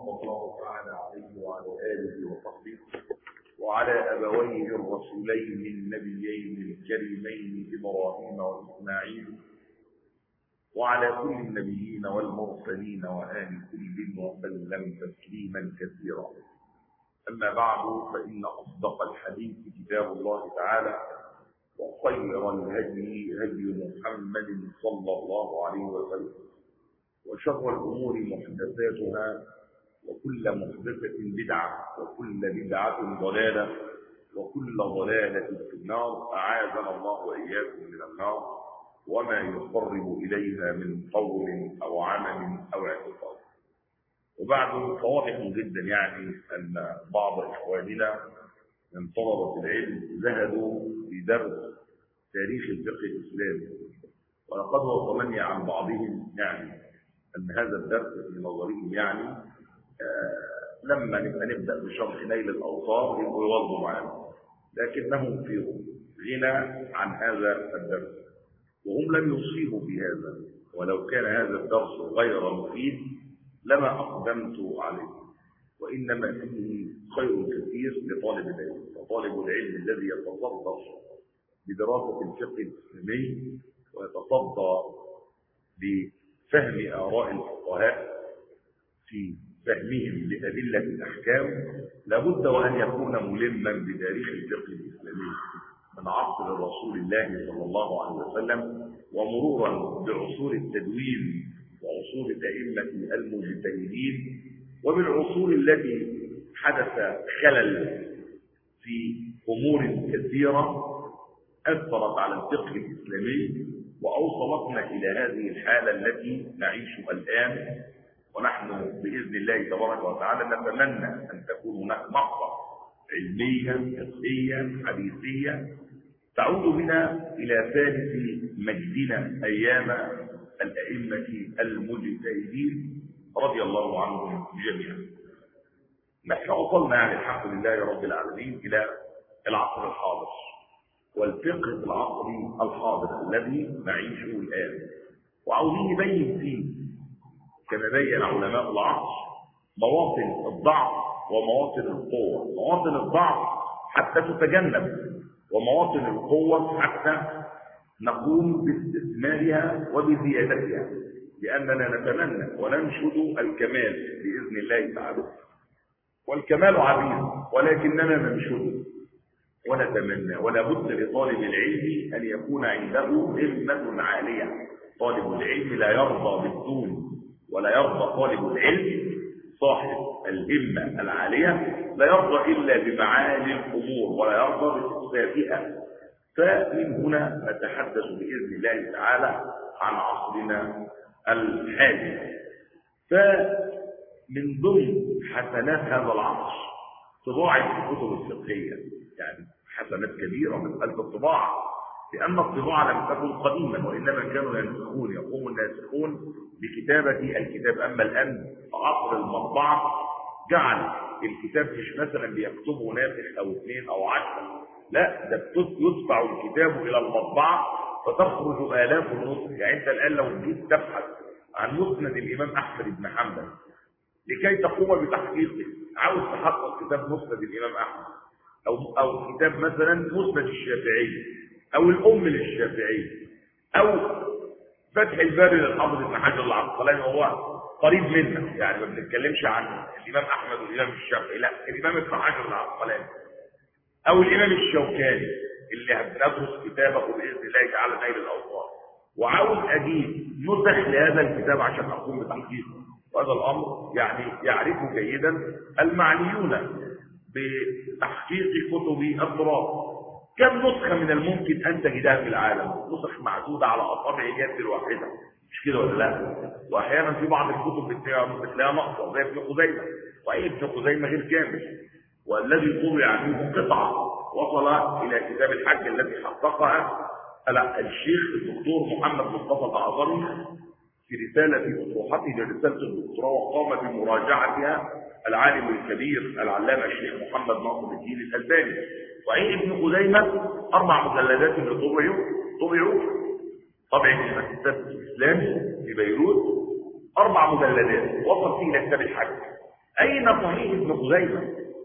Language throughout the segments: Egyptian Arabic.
صلى الله تعالى عليه وعلى آله وصحبه وعلى أبويه الرسولين النبيين الكريمين إبراهيم وإسماعيل وعلى كل النبيين والمرسلين وآل كل وسلم تسليما كثيرا أما بعد فإن أصدق الحديث كتاب الله تعالى وخير الهدي هدي محمد صلى الله عليه وسلم وشر الأمور محدثاتها وكل محدثة بدعة وكل بدعة ضلالة وكل ضلالة في النار أعاذنا الله وإياكم من النار وما يقرب إليها من قول أو عمل أو اعتقاد وبعد فواضح جدا يعني أن بعض إخواننا من طلبة العلم زهدوا في درس تاريخ الفقه الإسلامي ولقد وصلني عن بعضهم يعني أن هذا الدرس في نظرهم يعني آه لما نبقى نبدأ بشرح نيل الأوطار يبقوا يوضوا معنا لكنهم في غنى عن هذا الدرس وهم لم يصيبوا بهذا ولو كان هذا الدرس غير مفيد لما أقدمت عليه وإنما فيه خير كثير لطالب العلم وطالب العلم الذي يتصدر بدراسة الفقه الإسلامي ويتصدى بفهم آراء الفقهاء في فهمهم لأدلة الأحكام لابد وأن يكون ملما بتاريخ الفقه الإسلامي من عصر رسول الله صلى الله عليه وسلم ومرورا بعصور التدوين وعصور الأئمة المجتهدين وبالعصور التي حدث خلل في أمور كثيرة أثرت على الفقه الإسلامي وأوصلتنا إلى هذه الحالة التي نعيشها الآن ونحن بإذن الله تبارك وتعالى نتمنى أن تكون هناك نقطة علمية فقهية حديثية تعود بنا إلى ثالث مجدنا أيام الأئمة المجتهدين رضي الله عنهم جميعا نحن وصلنا يعني الحمد لله رب العالمين إلى العصر الحاضر والفقه في العصر الحاضر الذي نعيشه الآن وعاوزين نبين فيه كما بين علماء العصر مواطن الضعف ومواطن القوة مواطن الضعف حتى تتجنب ومواطن القوة حتى نقوم باستثمارها وبزيادتها لأننا نتمنى وننشد الكمال بإذن الله تعالى والكمال عبيد ولكننا ننشد ونتمنى ولا بد لطالب العلم أن يكون عنده همة عالية طالب العلم لا يرضى بالدون ولا يرضى طالب العلم صاحب الهمة العالية لا يرضى إلا بمعالي الأمور ولا يرضى بسفساتها فمن هنا نتحدث بإذن الله تعالى عن عصرنا الحالي فمن ضمن حسنات هذا العصر طباعة الكتب الفقهية يعني حسنات كبيرة من قلب الطباعة لأن الطباعة لم تكن قديما وإنما كانوا ينسخون يقوم الناسخون بكتابة الكتاب أما الآن عصر المطبعة جعل الكتاب مش مثلا بيكتبه ناسخ أو اثنين أو عشرة لا ده يدفع الكتاب إلى المطبعة فتخرج آلاف النسخ يعني أنت الآن لو جيت تبحث عن مسند الإمام أحمد بن حنبل لكي تقوم بتحقيقه عاوز تحقق كتاب مسند الإمام أحمد أو أو كتاب مثلا مسند الشافعي أو الأم للشافعي أو فتح الباري للحافظ ابن حجر العسقلاني وهو قريب منا يعني ما بنتكلمش عن الإمام أحمد والإمام الشافعي لا الإمام ابن حجر العسقلاني أو الإمام الشوكاني اللي هندرس كتابه بإذن الله تعالى نيل الأوطار وعاوز أجيب نسخ لهذا الكتاب عشان أقوم بتحقيقه وهذا الأمر يعني يعرفه جيدا المعنيون بتحقيق كتب التراث كم نسخة من الممكن أن تجدها في العالم نسخ معدودة على أصابع اليد الواحدة مش كده ولا لا وأحيانا في بعض الكتب بتلاقيها ناقصة زي ابن خزيمة وأي ابن خزيمة غير كامل والذي طبع منه قطعة وصل إلى كتاب الحج الذي حققها الشيخ الدكتور محمد مصطفى الأعظمي في رسالة في أطروحته لرسالة الدكتوراه وقام بمراجعتها العالم الكبير العلامة الشيخ محمد ناصر الدين الألباني وعين ابن خزيمة أربع مجلدات اللي طبعوا طبعوا طبع المؤسسات الإسلامي في بيروت أربع مجلدات وصل فيه إلى كتاب الحج اين صحيح ابن خزيمه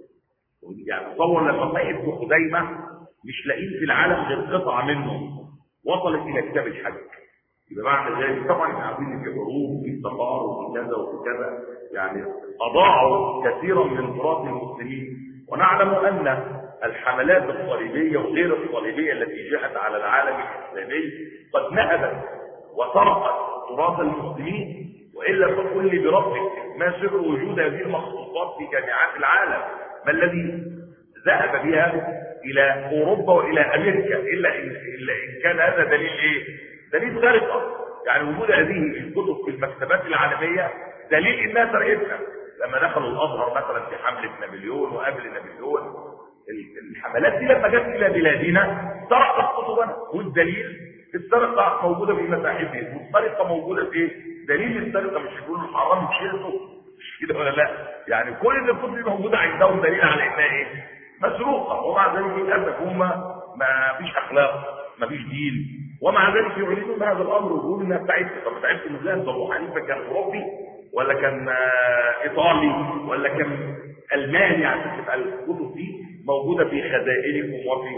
يعني تصور لما صحيح ابن خزيمه مش لاقين في العالم غير قطعه منه وصلت الى كتاب الحج يبقى معنى ذلك طبعا احنا عارفين ان في حروب في تطار وفي كذا وفي كذا يعني اضاعوا كثيرا من تراث المسلمين ونعلم ان الحملات الصليبيه وغير الصليبيه التي جاءت على العالم الاسلامي قد نهبت وسرقت تراث المسلمين والا فقل لي بربك ما سر وجود هذه المخطوطات في جامعات العالم ما الذي ذهب بها الى اوروبا والى امريكا الا ان الا ان كان هذا دليل ايه؟ دليل سرقه يعني وجود هذه الكتب في المكتبات العالميه دليل انها سرقتها لما دخلوا الازهر مثلا في حمله نابليون وقبل نابليون الحملات دي لما جت الى بلادنا سرقت كتبنا والدليل السرقه موجوده في متاحفهم والسرقه موجوده في دليل السرقه مش يقولوا الحرام شيلته مش كده ولا لا يعني كل الكتب دي موجوده عندهم دليل على انها ايه مسروقه ومع ذلك للاسف هم ما فيش اخلاق ما فيش دين ومع ذلك يعلنون هذا الامر ويقولوا انها بتاعتكم طب بتاعتكم ازاي ده ابو حنيفه كان اوروبي ولا كان ايطالي ولا كان الماني عشان تبقى الكتب دي موجوده في خزائنكم وفي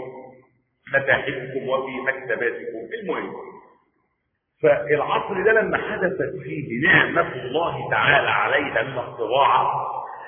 متاحفكم وفي مكتباتكم المهم فالعصر ده لما حدثت فيه نعمة الله تعالى علينا من الطباعة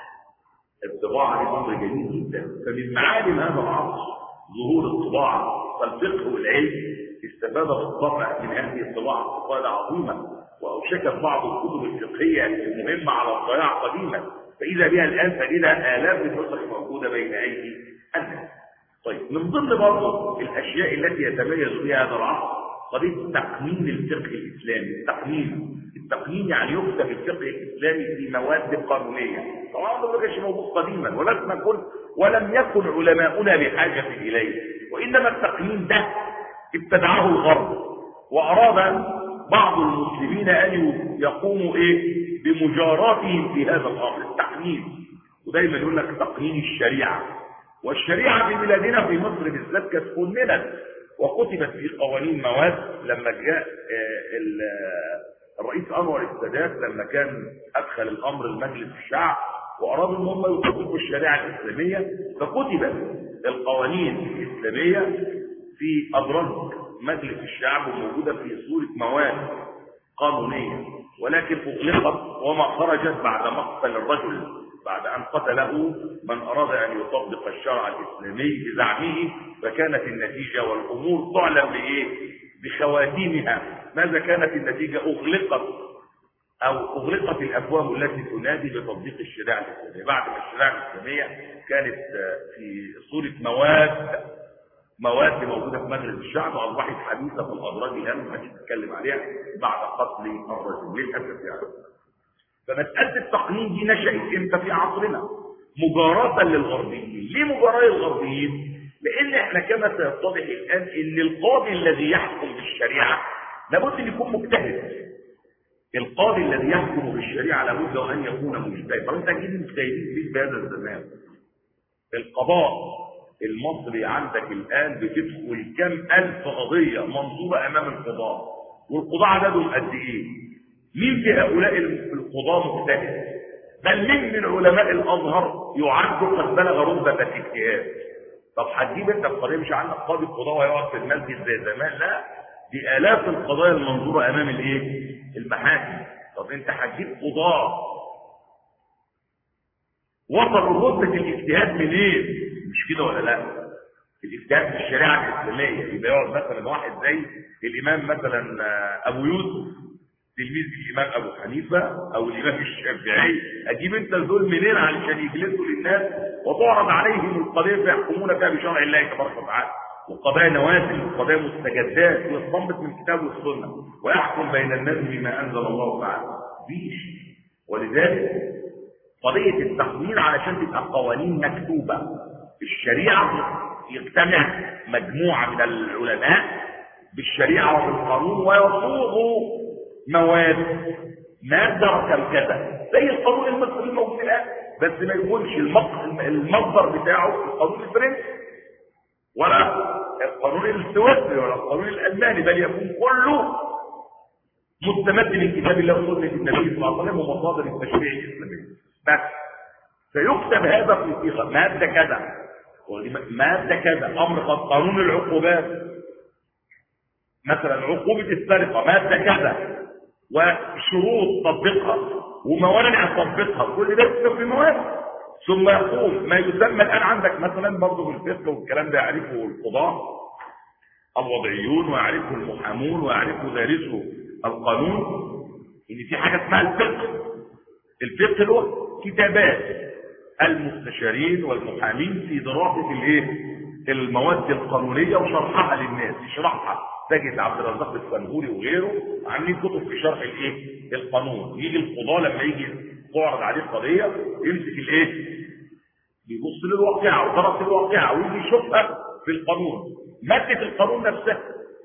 الطباعة دي أمر جميل جدا فمن معالم هذا العصر ظهور الطباعة فالفقه والعلم استفاد بالطبع من هذه الطباعة استفادة عظيمة وأوشكت بعض الكتب الفقهية المهمة على الضياع قديما فإذا بها الآن فإذا آلاف النسخ موجودة بين أيدي الناس طيب من ضمن برضه الأشياء التي يتميز بها هذا العصر قضية تقنين الفقه الإسلامي التقنين التقنين يعني يكتب الفقه الإسلامي في مواد قانونية طبعا ده ما كانش موجود قديما ولم نكن ولم يكن علماؤنا بحاجة إليه وإنما التقنين ده ابتدعه الغرب وأراد بعض المسلمين أن يقوموا إيه بمجاراتهم في هذا الأمر التقنين ودايما يقول لك تقنين الشريعة والشريعة في بلادنا في مصر بالذات كانت كننت وكتبت في قوانين مواد لما جاء الرئيس انور السادات لما كان ادخل الامر لمجلس الشعب وارادوا ان هم يطبقوا الشريعه الاسلاميه فكتبت القوانين الاسلاميه في ادراج مجلس الشعب وموجوده في صوره مواد قانونيه ولكن اغلقت وما خرجت بعد مقتل الرجل بعد أن قتله من أراد أن يطبق الشرع الإسلامي بزعمه فكانت النتيجة والأمور تعلم بإيه؟ بخواتيمها ماذا كانت النتيجة أغلقت أو أغلقت الأبواب التي تنادي بتطبيق الشريعة الإسلامية بعد ما الشريعة الإسلامية كانت في صورة مواد مواد موجودة في مجلس الشعب أصبحت حديثة في الأدراج الآن ما نتكلم عليها بعد قتل الرجل للأسف يعني فمسألة التقنين دي نشأت امتى في عصرنا مجاراة للغربيين ليه مجاراة للغربيين لان احنا كما سيتضح الان ان القاضي الذي يحكم بالشريعة لابد ان يكون مجتهد القاضي الذي يحكم بالشريعة لابد ان يكون مجتهد طب انت اكيد مجتهدين فيه بهذا الزمان القضاء المصري عندك الان بتدخل كم الف قضية منصوبة امام القضاء والقضاء عددهم قد ايه مين في هؤلاء القضاة مجتهد بل مين من علماء الازهر يعد قد بلغ رتبة الاجتهاد طب هتجيب انت القضيه مش عندك قاضي القضاء ويقعد في المسجد زي زمان لا دي الاف القضايا المنظوره امام الايه المحاكم طب انت هتجيب قضاه وصلوا رتبه الاجتهاد منين مش كده ولا لا الاجتهاد في الشريعه الاسلاميه يبقى يقعد مثلا واحد زي الامام مثلا ابو يوسف تلميذ الامام ابو حنيفه او الامام الشافعي اجيب انت دول منين علشان يجلسوا للناس وتعرض عليهم القضيه فيحكمون فيها بشرع الله تبارك وتعالى وقضايا نوازل وقضايا مستجدات يستنبط من الكتاب والسنه ويحكم بين الناس بما انزل الله تعالى فيش ولذلك قضيه التقنين علشان تبقى قوانين مكتوبه الشريعه يجتمع مجموعه من العلماء بالشريعه وبالقانون ويصوغوا مواد مادة رقم كذا زي القانون المصري الموجود الآن بس ما يكونش المصدر بتاعه القانون الفرنسي ولا القانون السويسري ولا القانون الألماني بل يكون كله مستمد من كتاب الله وسنة النبي صلى الله عليه وسلم ومصادر التشريع الإسلامي بس فيكتب هذا في صيغه ماده كذا ماده كذا امر قد قانون العقوبات مثلا عقوبه السرقه ماده كذا وشروط تطبيقها وموانع تطبيقها كل ده يكتب في مواد ثم يقوم ما يسمى الان عندك مثلا برضه في الفقه والكلام ده يعرفه القضاه الوضعيون ويعرفه المحامون ويعرفه دارسه القانون ان في حاجه اسمها الفقه الفقه اللي هو كتابات المستشارين والمحامين في دراسه الايه المواد القانونيه وشرحها للناس يشرحها تجد عبد الرزاق الفنهوري وغيره عاملين كتب في شرح الايه القانون يجي القضاه لما يجي تعرض عليه قضيه يمسك الايه بيبص للواقعه ودرس الواقعه ويجي يشوفها في القانون ماده القانون نفسها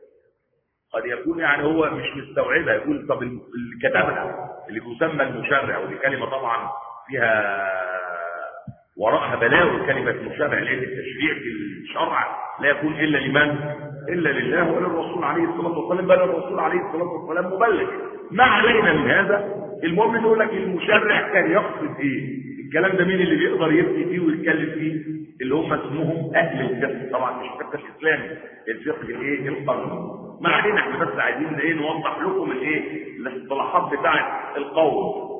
قد يكون يعني هو مش مستوعبها يقول طب اللي كتبها اللي يسمى المشرع ودي كلمه طبعا فيها وراءها بلاوي كلمه مشرع لان التشريع في الشرع لا يكون الا لمن؟ الا لله وللرسول عليه الصلاه والسلام بل الرسول عليه الصلاه والسلام مبلغ ما علينا من هذا المهم يقول لك المشرع كان يقصد ايه؟ الكلام ده مين اللي بيقدر يفتي فيه ويتكلم فيه؟ اللي هم اسمهم اهل الفقه طبعا مش الفقه الاسلامي الفقه الايه؟ القانوني ما علينا احنا بس عايزين ايه نوضح لكم الايه الاصطلاحات بتاعه القول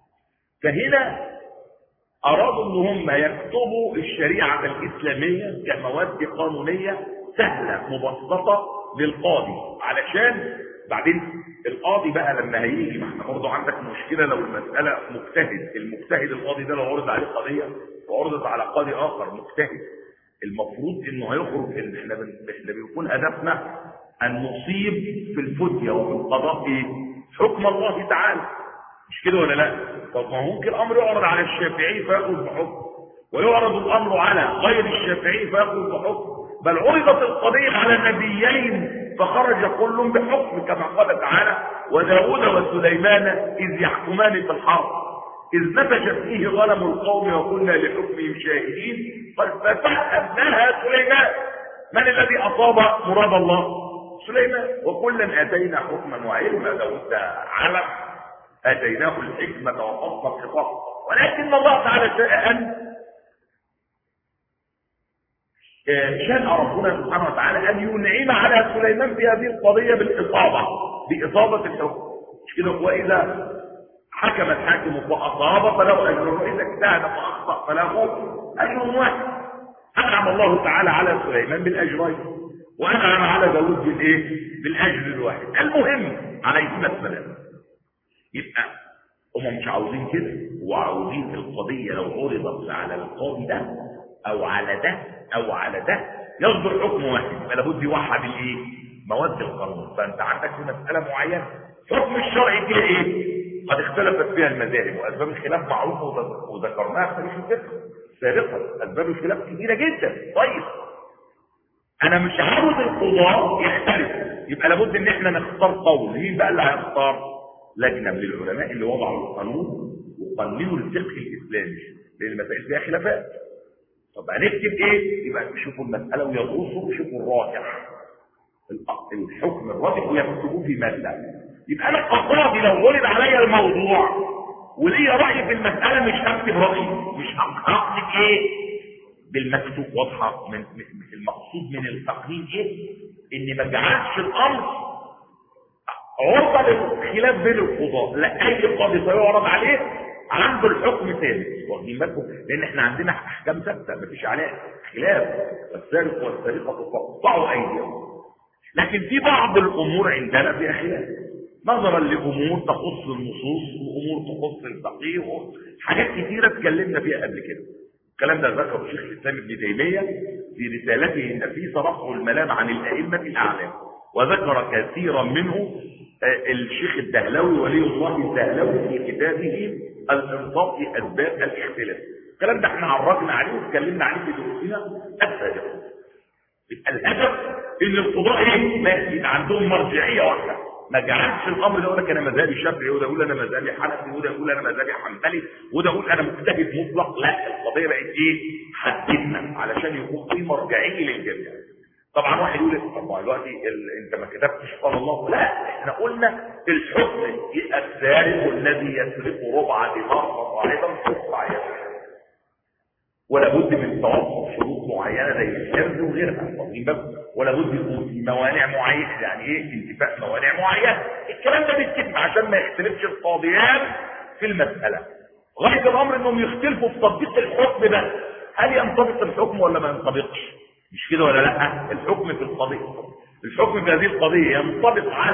فهنا ارادوا ان هم يكتبوا الشريعه الاسلاميه كمواد قانونيه سهله مبسطه للقاضي علشان بعدين القاضي بقى لما هيجي ما احنا برضه عندك مشكله لو المساله مجتهد المجتهد القاضي ده لو عرض عليه قضيه وعرضت على قاضي اخر مجتهد المفروض انه هيخرج ان احنا بن... احنا بيكون هدفنا ان نصيب في الفتية وفي القضاء ايه حكم الله تعالى مش كده ولا لا طب ما ممكن الامر يعرض على الشافعي فياخذ بحكم ويعرض الامر على غير الشافعي فياخذ بحكم بل عرضت القضية على النبيين فخرج كل بحكم كما قال تعالى وداود وسليمان إذ يحكمان في الحرب إذ نفشت فيه غنم القوم وكنا لحكمهم شاهدين ففهمناها سليمان من الذي أصاب مراد الله سليمان وكلا اتينا حكما وعلما داود علم اتيناه الحكمه وفصل الخطاب ولكن الله تعالى شاء ان شاء ربنا سبحانه وتعالى ان ينعم على سليمان في هذه القضيه بالاصابه باصابه الحكم مش كده واذا حكم الحاكم فاصاب فله اجر واذا اجتهد فاخطا فله اجر واحد انعم الله تعالى على سليمان بالاجرين وانعم على داود بالايه بالاجر الواحد المهم عليهما السلام يبقى هم مش عاوزين كده وعاوزين القضيه لو عرضت على القاضي ده او على ده او على ده يصدر حكم واحد يبقى لابد يوحد الايه مواد القانون فانت عندك في مساله معينه حكم الشرع فيها ايه قد اختلفت فيها المذاهب واسباب الخلاف معروفه وذكرناها في تاريخ الفقه سابقا اسباب الخلاف كثيره جدا طيب انا مش عاوز القضاء يختلف يبقى لابد ان احنا نختار قول مين بقى اللي هيختار لجنه من العلماء اللي وضعوا القانون وقننوا الفقه الاسلامي لان المسائل فيها خلافات طب هنكتب ايه يبقى يشوفوا المساله ويدرسوا ويشوفوا الراجح الحكم الراجح ويكتبوه في ماده يبقى انا كقاضي لو ولد عليا الموضوع وليا راي في المساله مش هكتب رايي مش هكتب ايه بالمكتوب واضحه من المقصود من التقنين ايه ان ما جعلش الامر عرضه للخلاف بين القضاة لا اي قاضي سيعرض عليه عنده الحكم ثابت واخدين بالكم لان احنا عندنا احكام ثابته مفيش عليها خلاف والسارق والسارقه تقطعوا ايديهم لكن في بعض الامور عندنا فيها خلاف نظرا لامور تخص النصوص وامور تخص الفقيه حاجات كثيره اتكلمنا فيها قبل كده الكلام ده ذكره الشيخ الاسلام ابن تيميه في رسالته النفيسه رفع الملام عن الائمه الاعلام وذكر كثيرا منه الشيخ الدهلوي ولي الله الدهلوي في كتابه الانصاف في اسباب الاختلاف الكلام ده احنا عرفنا عليه واتكلمنا عليه في دروسنا السابقه يبقى الهدف ان القضاء ايه ما يبقى عندهم مرجعيه واحده ما جعلش الامر ده يقول لك انا مذهبي شافعي وده يقول انا مذهبي حنفي وده يقول انا مذهبي حنبلي وده يقول انا مجتهد مطلق لا القضيه بقت ايه حددنا علشان يكون في مرجعيه للجميع طبعا واحد يقول طب ما دلوقتي ال... انت ما كتبتش قال الله لا احنا قلنا الحكم السارق الذي يسرق ربع دماغ فصاعدا تقطع يده ولا بد من توفر شروط معينه زي الحرز وغيرها واخدين بالكم ولا بد يكون في موانع معينه يعني ايه انتفاء موانع معينه الكلام ده بيتكتب عشان ما يختلفش القاضيان في المساله غايه الامر انهم يختلفوا في تطبيق الحكم ده هل ينطبق الحكم ولا ما ينطبقش مش كده ولا لا الحكم في القضيه الحكم في هذه القضيه ينطبق على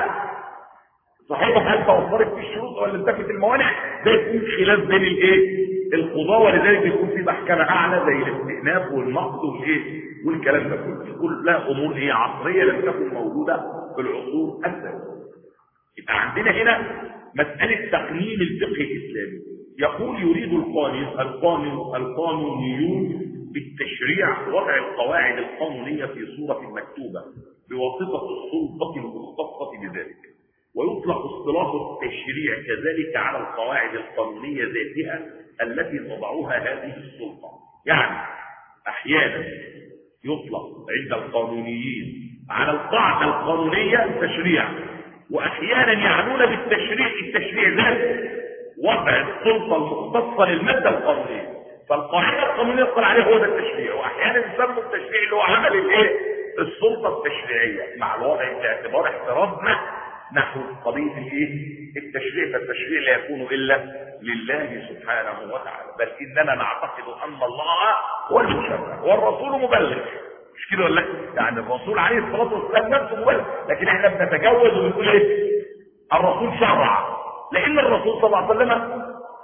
صحيح هل توفرت في الشروط ولا انتفت الموانع ده يكون خلاف بين الايه القضاء ولذلك بيكون في محكمه اعلى زي الاستئناف والنقد والايه والكلام ده كله كلها امور ايه عصريه لم تكن موجوده في العصور السابقه يبقى عندنا هنا مساله تقنين الفقه الاسلامي يقول يريد القانون القانون القانونيون بالتشريع وضع القواعد القانونيه في صوره مكتوبه بواسطه السلطه المختصه بذلك ويطلق اصطلاح التشريع كذلك على القواعد القانونيه ذاتها التي تضعها هذه السلطه يعني احيانا يطلق عند القانونيين على القاعده القانونيه تشريع واحيانا يعنون بالتشريع التشريع ذاته وضع السلطه المختصه للماده القانونيه فالقاعده القانونيه يقال عليه هو ده التشريع واحيانا يسموا التشريع اللي هو عمل الايه السلطه التشريعيه مع الوضع باعتبار احترازنا نحو قضيه الايه التشريع فالتشريع لا يكون الا لله سبحانه وتعالى بل اننا نعتقد ان الله هو المشرع والرسول مبلغ مش كده ولا يعني الرسول عليه الصلاه والسلام نفسه مبلغ لكن احنا بنتجوز ونقول ايه الرسول شرع لان الرسول صلى الله عليه وسلم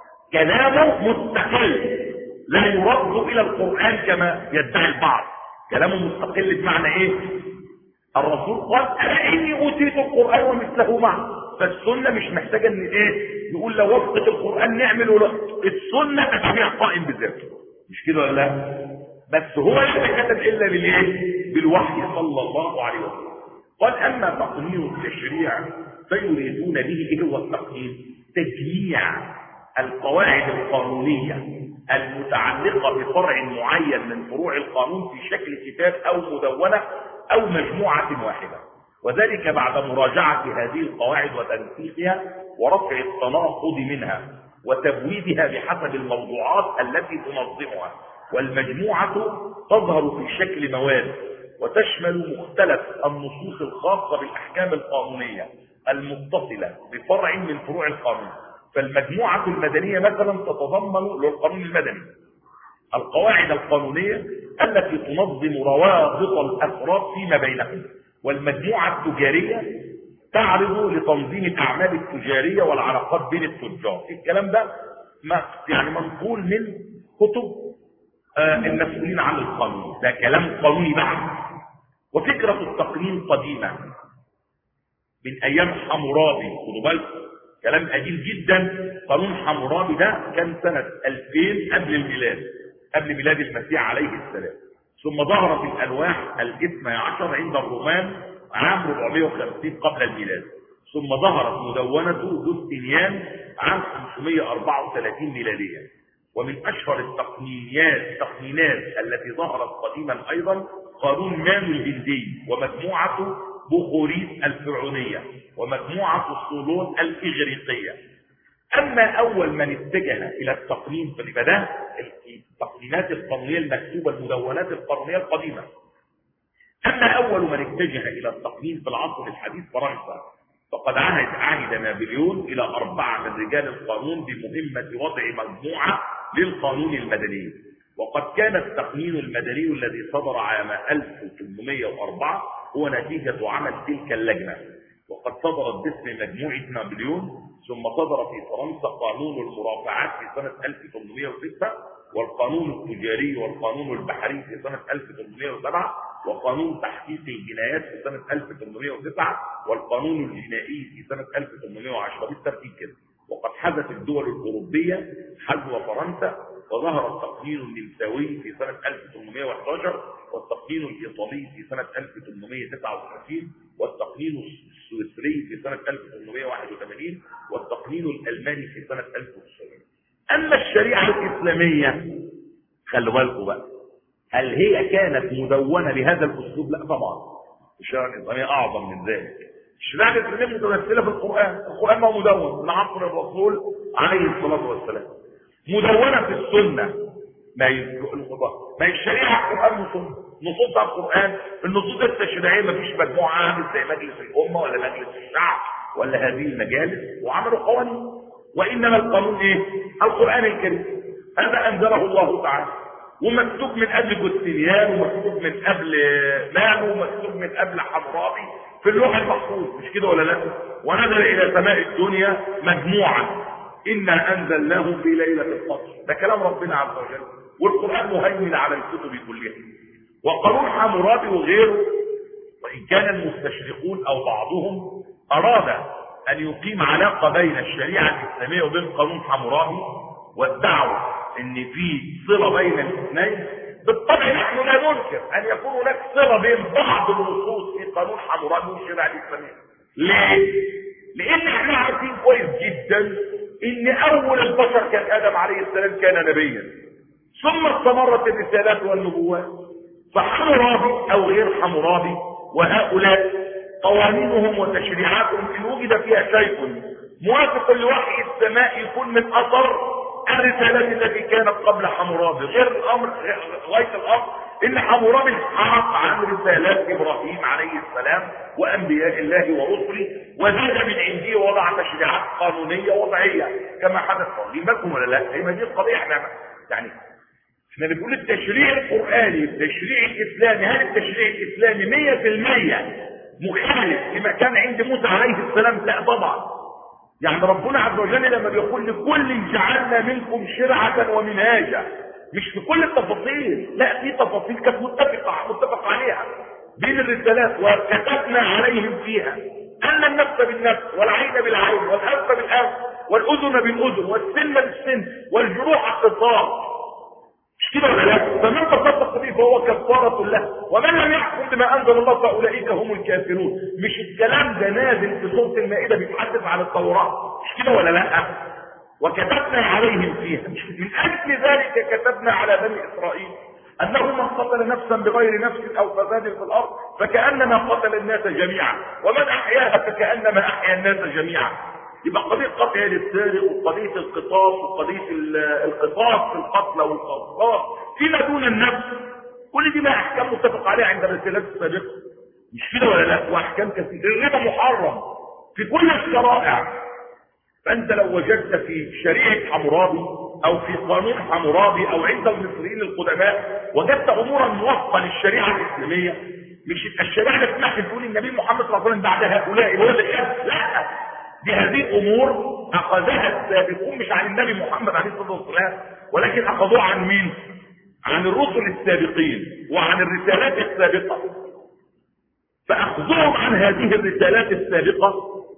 كلامه مستقل لا يرد الى القران كما يدعي البعض كلامه مستقل بمعنى ايه الرسول قال انا اني اوتيت القران ومثله معه فالسنه مش محتاجه ان ايه نقول لو وفقت القران نعمل ولا السنه تشريع قائم بذاته مش كده ولا لا بس هو لا كتب الا بالايه بالوحي صلى الله عليه وسلم قال اما تقنين التشريع فيريدون به ايه هو التقنين تجميع القواعد القانونيه المتعلقه بفرع معين من فروع القانون في شكل كتاب او مدونه او مجموعه واحده وذلك بعد مراجعه هذه القواعد وتنسيقها ورفع التناقض منها وتبويبها بحسب الموضوعات التي تنظمها والمجموعة تظهر في شكل مواد وتشمل مختلف النصوص الخاصة بالأحكام القانونية المتصلة بفرع من فروع القانون فالمجموعة المدنية مثلا تتضمن للقانون المدني القواعد القانونية التي تنظم روابط الأفراد فيما بينهم والمجموعة التجارية تعرض لتنظيم الأعمال التجارية والعلاقات بين التجار الكلام ده ما يعني منقول من كتب آه المسؤولين عن القانون ده كلام قانوني بحت وفكرة التقنين قديمة من أيام حمورابي خدوا بالكم كلام قديم جدا قانون حمورابي ده كان سنة 2000 قبل الميلاد قبل ميلاد المسيح عليه السلام ثم ظهر في الألواح الاثنى عشر عند الرومان عام 450 قبل الميلاد ثم ظهرت مدونة جوستنيان عام 534 ميلادية ومن أشهر التقنينات التقنينات التي ظهرت قديما أيضا قانون مانو الهندي ومجموعة بخوريس الفرعونية ومجموعة الصولون الإغريقية أما أول من اتجه إلى التقنين فليبقى ده التقنينات القانونية المكتوبة المدونات القانونية القديمة أما أول من اتجه إلى التقنين في العصر الحديث فرنسا فقد عهد عهد نابليون إلى أربعة من رجال القانون بمهمة وضع مجموعة للقانون المدني وقد كان التقنين المدني الذي صدر عام 1804 هو نتيجة عمل تلك اللجنة وقد صدرت باسم مجموعة نابليون ثم صدر في فرنسا قانون المرافعات في سنة 1806 والقانون التجاري والقانون البحري في سنة 1807 وقانون تحقيق الجنايات في سنة 1809 والقانون الجنائي في سنة 1810 بالترتيب كده وقد حدث الدول الأوروبية حذو فرنسا وظهر التقنين النمساوي في سنة 1811 والتقنين الإيطالي في سنة 1839 والتقنين السويسري في سنة 1881 والتقنين الألماني في سنة 1900 أما الشريعة الإسلامية خلوا بالكم بقى هل هي كانت مدونة بهذا الأسلوب؟ لا طبعا الشريعة الإسلامية أعظم من ذلك الشريعة الإسلامية متمثلة في القرآن القرآن ما مدون من عصر الرسول عليه الصلاة والسلام مدونة في السنة ما ما الشريعه قران نصوص نصوص القران النصوص التشريعيه ما فيش مجموعه عامل زي مجلس الامه ولا مجلس الشعب ولا هذه المجالس وعملوا قوانين وانما القانون ايه القران الكريم هذا انزله الله تعالى ومكتوب من قبل جوستينيان ومكتوب من قبل مانو ومكتوب من قبل حمرابي في اللوح المحفوظ مش كده ولا لا ونزل الى سماء الدنيا مجموعا انا انزلناه في ليله القدر ده كلام ربنا عز وجل والقران مهيمن على الكتب كلها وقانون حمورابي وغيره وان كان المستشرقون او بعضهم اراد ان يقيم علاقه بين الشريعه الاسلاميه وبين قانون حمورابي وادعوا ان في صله بين الاثنين بالطبع نحن لا ننكر ان يكون هناك صله بين بعض النصوص في قانون حمورابي والشريعه الاسلاميه ليه لان احنا عارفين كويس جدا ان اول البشر كان ادم عليه السلام كان نبيا ثم استمرت الرسالات والنبوات فحمورابي او غير حمورابي وهؤلاء قوانينهم وتشريعاتهم ان وجد فيها شيء موافق لوحي السماء يكون من اثر الرسالات التي كانت قبل حمورابي غير الامر غايه الامر ان حمورابي حرق عن رسالات ابراهيم عليه السلام وانبياء الله ورسله وزاد من عنده وضع تشريعات قانونيه وضعيه كما حدث واخدين بالكم ولا لا؟ هي ما دي القضيه احنا يعني احنا بنقول التشريع القراني التشريع الاسلامي هل التشريع الاسلامي 100% مخالف لما كان عند موسى عليه السلام لا طبعا يعني ربنا عز وجل لما بيقول لكل جعلنا منكم شرعة ومنهاجا مش في كل التفاصيل لا في تفاصيل كانت متفقة متفق عليها بين الرسالات وكتبنا عليهم فيها ان النفس بالنفس والعين بالعين والانف بالانف والاذن بالاذن والسن بالسن والجروح قصاص مش كده ولا لا فمن تصدق به فهو كفارة له ومن لم يحكم بما انزل الله فاولئك هم الكافرون مش الكلام ده نازل في سوره المائده بيتحدث عن التوراه مش كده ولا لا وكتبنا عليهم فيها مش من اجل ذلك كتبنا على بني اسرائيل انه من قتل نفسا بغير نفس او فساد في الارض فكانما قتل الناس جميعا ومن احياها فكانما احيا الناس جميعا يبقى قضية قطع السارق وقضية القصاص وقضية القصاص في القتل والقصاص فيما دون النفس كل دي ما احكام متفق عليها عند الرسالات السابقة مش كده ولا لا واحكام كثيرة الربا محرم في كل الشرائع فانت لو وجدت في شريعة حمورابي او في قانون حمورابي او عند المصريين القدماء وجدت امورا موافقة للشريعة الاسلامية مش الشريعة اللي سمعت تقول النبي محمد صلى الله عليه وسلم بعد هؤلاء هو اللي لا دي هذه امور اخذها السابقون مش عن النبي محمد عليه الصلاه والسلام ولكن اخذوها عن مين عن الرسل السابقين وعن الرسالات السابقه فاخذوهم عن هذه الرسالات السابقه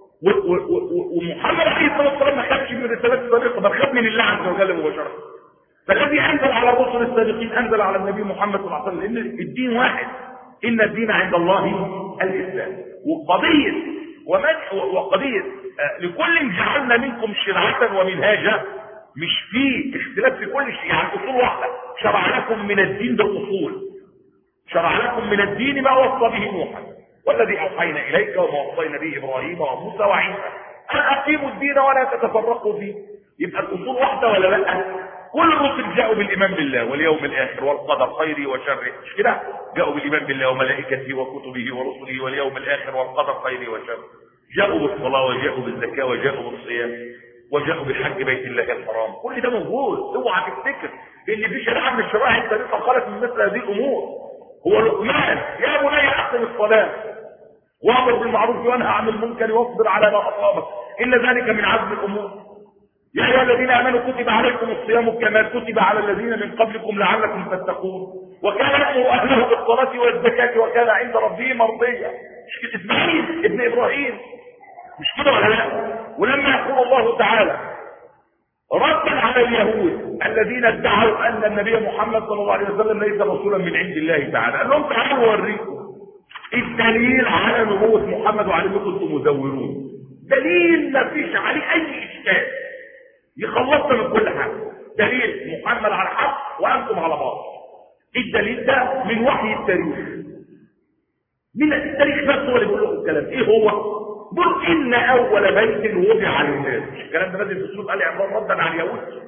ومحمد عليه الصلاه والسلام ما خدش من الرسالات السابقه بل خد من الله عز وجل مباشره فالذي انزل على الرسل السابقين انزل على النبي محمد صلى الله عليه وسلم لان الدين واحد ان الدين عند الله الاسلام وقضيه ومن وقضيه لكل جعلنا منكم شرعة ومنهاجا مش في اختلاف في كل شيء يعني اصول واحدة شرع لكم من الدين بالاصول شرع لكم من الدين ما وصى به نوحا والذي اوحينا اليك وما وصينا به ابراهيم وموسى وعيسى ان اقيموا الدين ولا تتفرقوا فيه يبقى الاصول واحدة ولا لا كل الرسل جاءوا بالايمان بالله واليوم الاخر والقدر خيره وشره مش كده جاءوا بالايمان بالله وملائكته وكتبه ورسله واليوم الاخر والقدر خيره وشره جاءوا بالصلاة وجاءوا بالزكاة وجاءوا بالصيام وجاءوا بالحج بيت الله الحرام كل ده موجود اوعى تفتكر ان في شريعه من الشرائع السابقه خلت من مثل هذه الامور هو لقمان يا بني احسن الصلاه وامر بالمعروف وانهى عن المنكر واصبر على ما اصابك ان ذلك من عزم الامور يا ايها الذين امنوا كتب عليكم الصيام كما كتب على الذين من قبلكم لعلكم تتقون وكان يامر اهله بالصلاه والزكاه وكان عند ربه مرضيا مش كده اسماعيل ابن ابراهيم مش كده ولا لا ولما يقول الله تعالى ردا على اليهود الذين ادعوا ان النبي محمد صلى الله عليه وسلم ليس رسولا من عند الله تعالى قال لهم تعالوا اوريكم الدليل على نبوة محمد وعلى انكم انتم مزورون دليل ما فيش عليه اي اشكال يخلصنا من كل حاجه دليل محمد على الحق وانتم على باطل الدليل ده من وحي التاريخ من التاريخ نفسه هو اللي بيقول لكم الكلام ايه هو قل ان اول بيت وضع للناس مش الكلام ده نازل في اسلوب ال عمران ردا على اليهود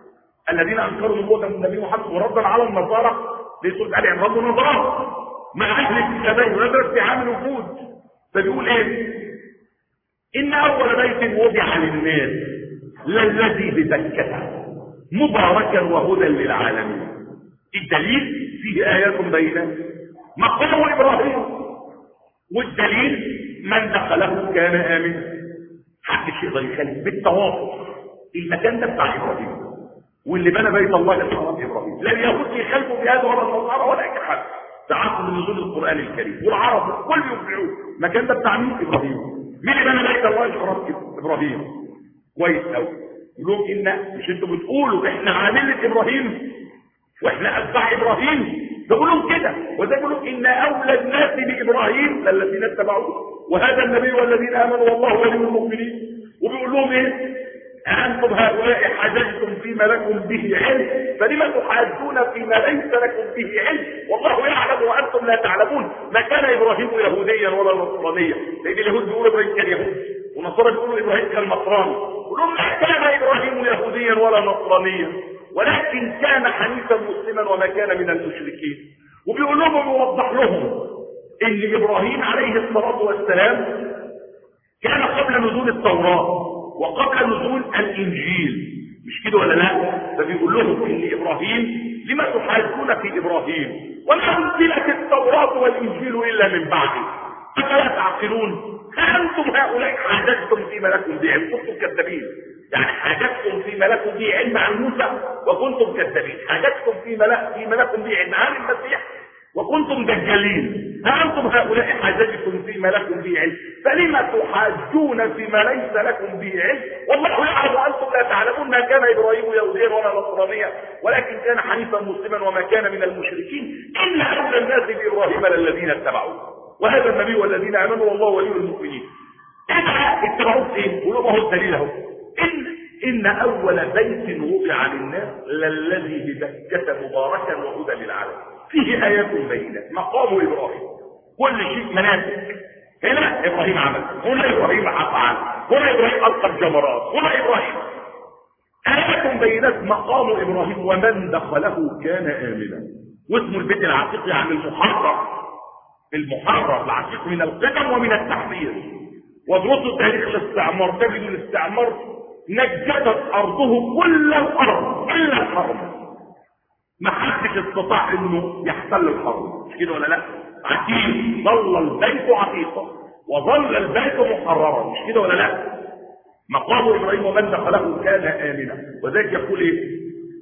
الذين انكروا نبوة النبي محمد وردا على النصارى في سورة آل عمران ونظرات مع اهل الكتابين ونزل في عام الوجود فبيقول ايه ان اول بيت وضع للناس للذي ببكة مباركا وهدى للعالمين الدليل فيه ايات بينات مقام ابراهيم والدليل من دخله كان امنا محدش يقدر يخلي بالتوافق المكان ده بتاع ابراهيم واللي بنى بيت الله الحرام ابراهيم لا اليهود يخالفوا بهذا ولا النصارى ولا اي حد تعاقب من نزول القران الكريم والعرب كل يفعلوه المكان ده بتاع مين ابراهيم مين اللي بنى بيت الله الحرام ابراهيم كويس قوي يقولوا ان مش انتوا بتقولوا احنا على مله ابراهيم واحنا اتباع ابراهيم بيقول لهم كده وده بيقول لهم ان اولى الناس بابراهيم الذين اتبعوه وهذا النبي والذين امنوا والله ولي المؤمنين وبيقول لهم ايه أنتم هؤلاء حاججتم فيما لكم به علم فلما تحاجون فيما ليس لكم به علم والله يعلم وأنتم لا تعلمون ما كان إبراهيم يهوديا ولا نصرانيا لأن اليهود بيقولوا إبراهيم كان يهودي ونصارى بيقولوا إبراهيم كان نصراني يقولون ما كان إبراهيم يهوديا ولا نصرانيا ولكن كان حنيفا مسلما وما كان من المشركين وبيقول لهم ويوضح لهم ان ابراهيم عليه الصلاه والسلام كان قبل نزول التوراه وقبل نزول الانجيل مش كده ولا لا فبيقول لهم ان ابراهيم لما تحاجون في ابراهيم وما انزلت التوراه والانجيل الا من بعده افلا تعقلون انتم هؤلاء حاججتم فيما لكم به علم كنتم كذابين يعني حاججتم فيما لكم به علم عن موسى وكنتم كذابين حاججتم فيما فيما لكم به علم عن المسيح وكنتم دجالين ها انتم هؤلاء حاججتم فيما لكم به علم فلما تحاجون فيما ليس لكم به علم والله يعلم وانتم لا تعلمون ما كان ابراهيم يهوديا ولا نصرانيا ولكن كان حنيفا مسلما وما كان من المشركين ان اولى الناس بابراهيم للذين اتبعوه وهذا النبي والذين امنوا والله ولي المؤمنين اذا اتبعوه ايه قولوا ما هو الدليل اهو ان ان اول بيت وضع للناس للذي ببكه مباركا وهدى للعالمين فيه ايات بينات مقام ابراهيم كل شيء مناسك هنا ابراهيم عمل هنا ابراهيم عفعل هنا ابراهيم القى الجمرات هنا ابراهيم ايات بينات مقام ابراهيم ومن دخله كان امنا واسم البيت العتيق يعني المحرر المحرر العتيق من القدم ومن التحرير ودروس تاريخ الاستعمار تجد الاستعمار نجدت ارضه كل الارض الا الحرم ما حدش استطاع انه يحتل الحرم مش كده ولا لا عتيق ظل البيت عتيقا وظل البيت محررا مش كده ولا لا مقام ابراهيم ومن دخله كان امنا وذلك يقول ايه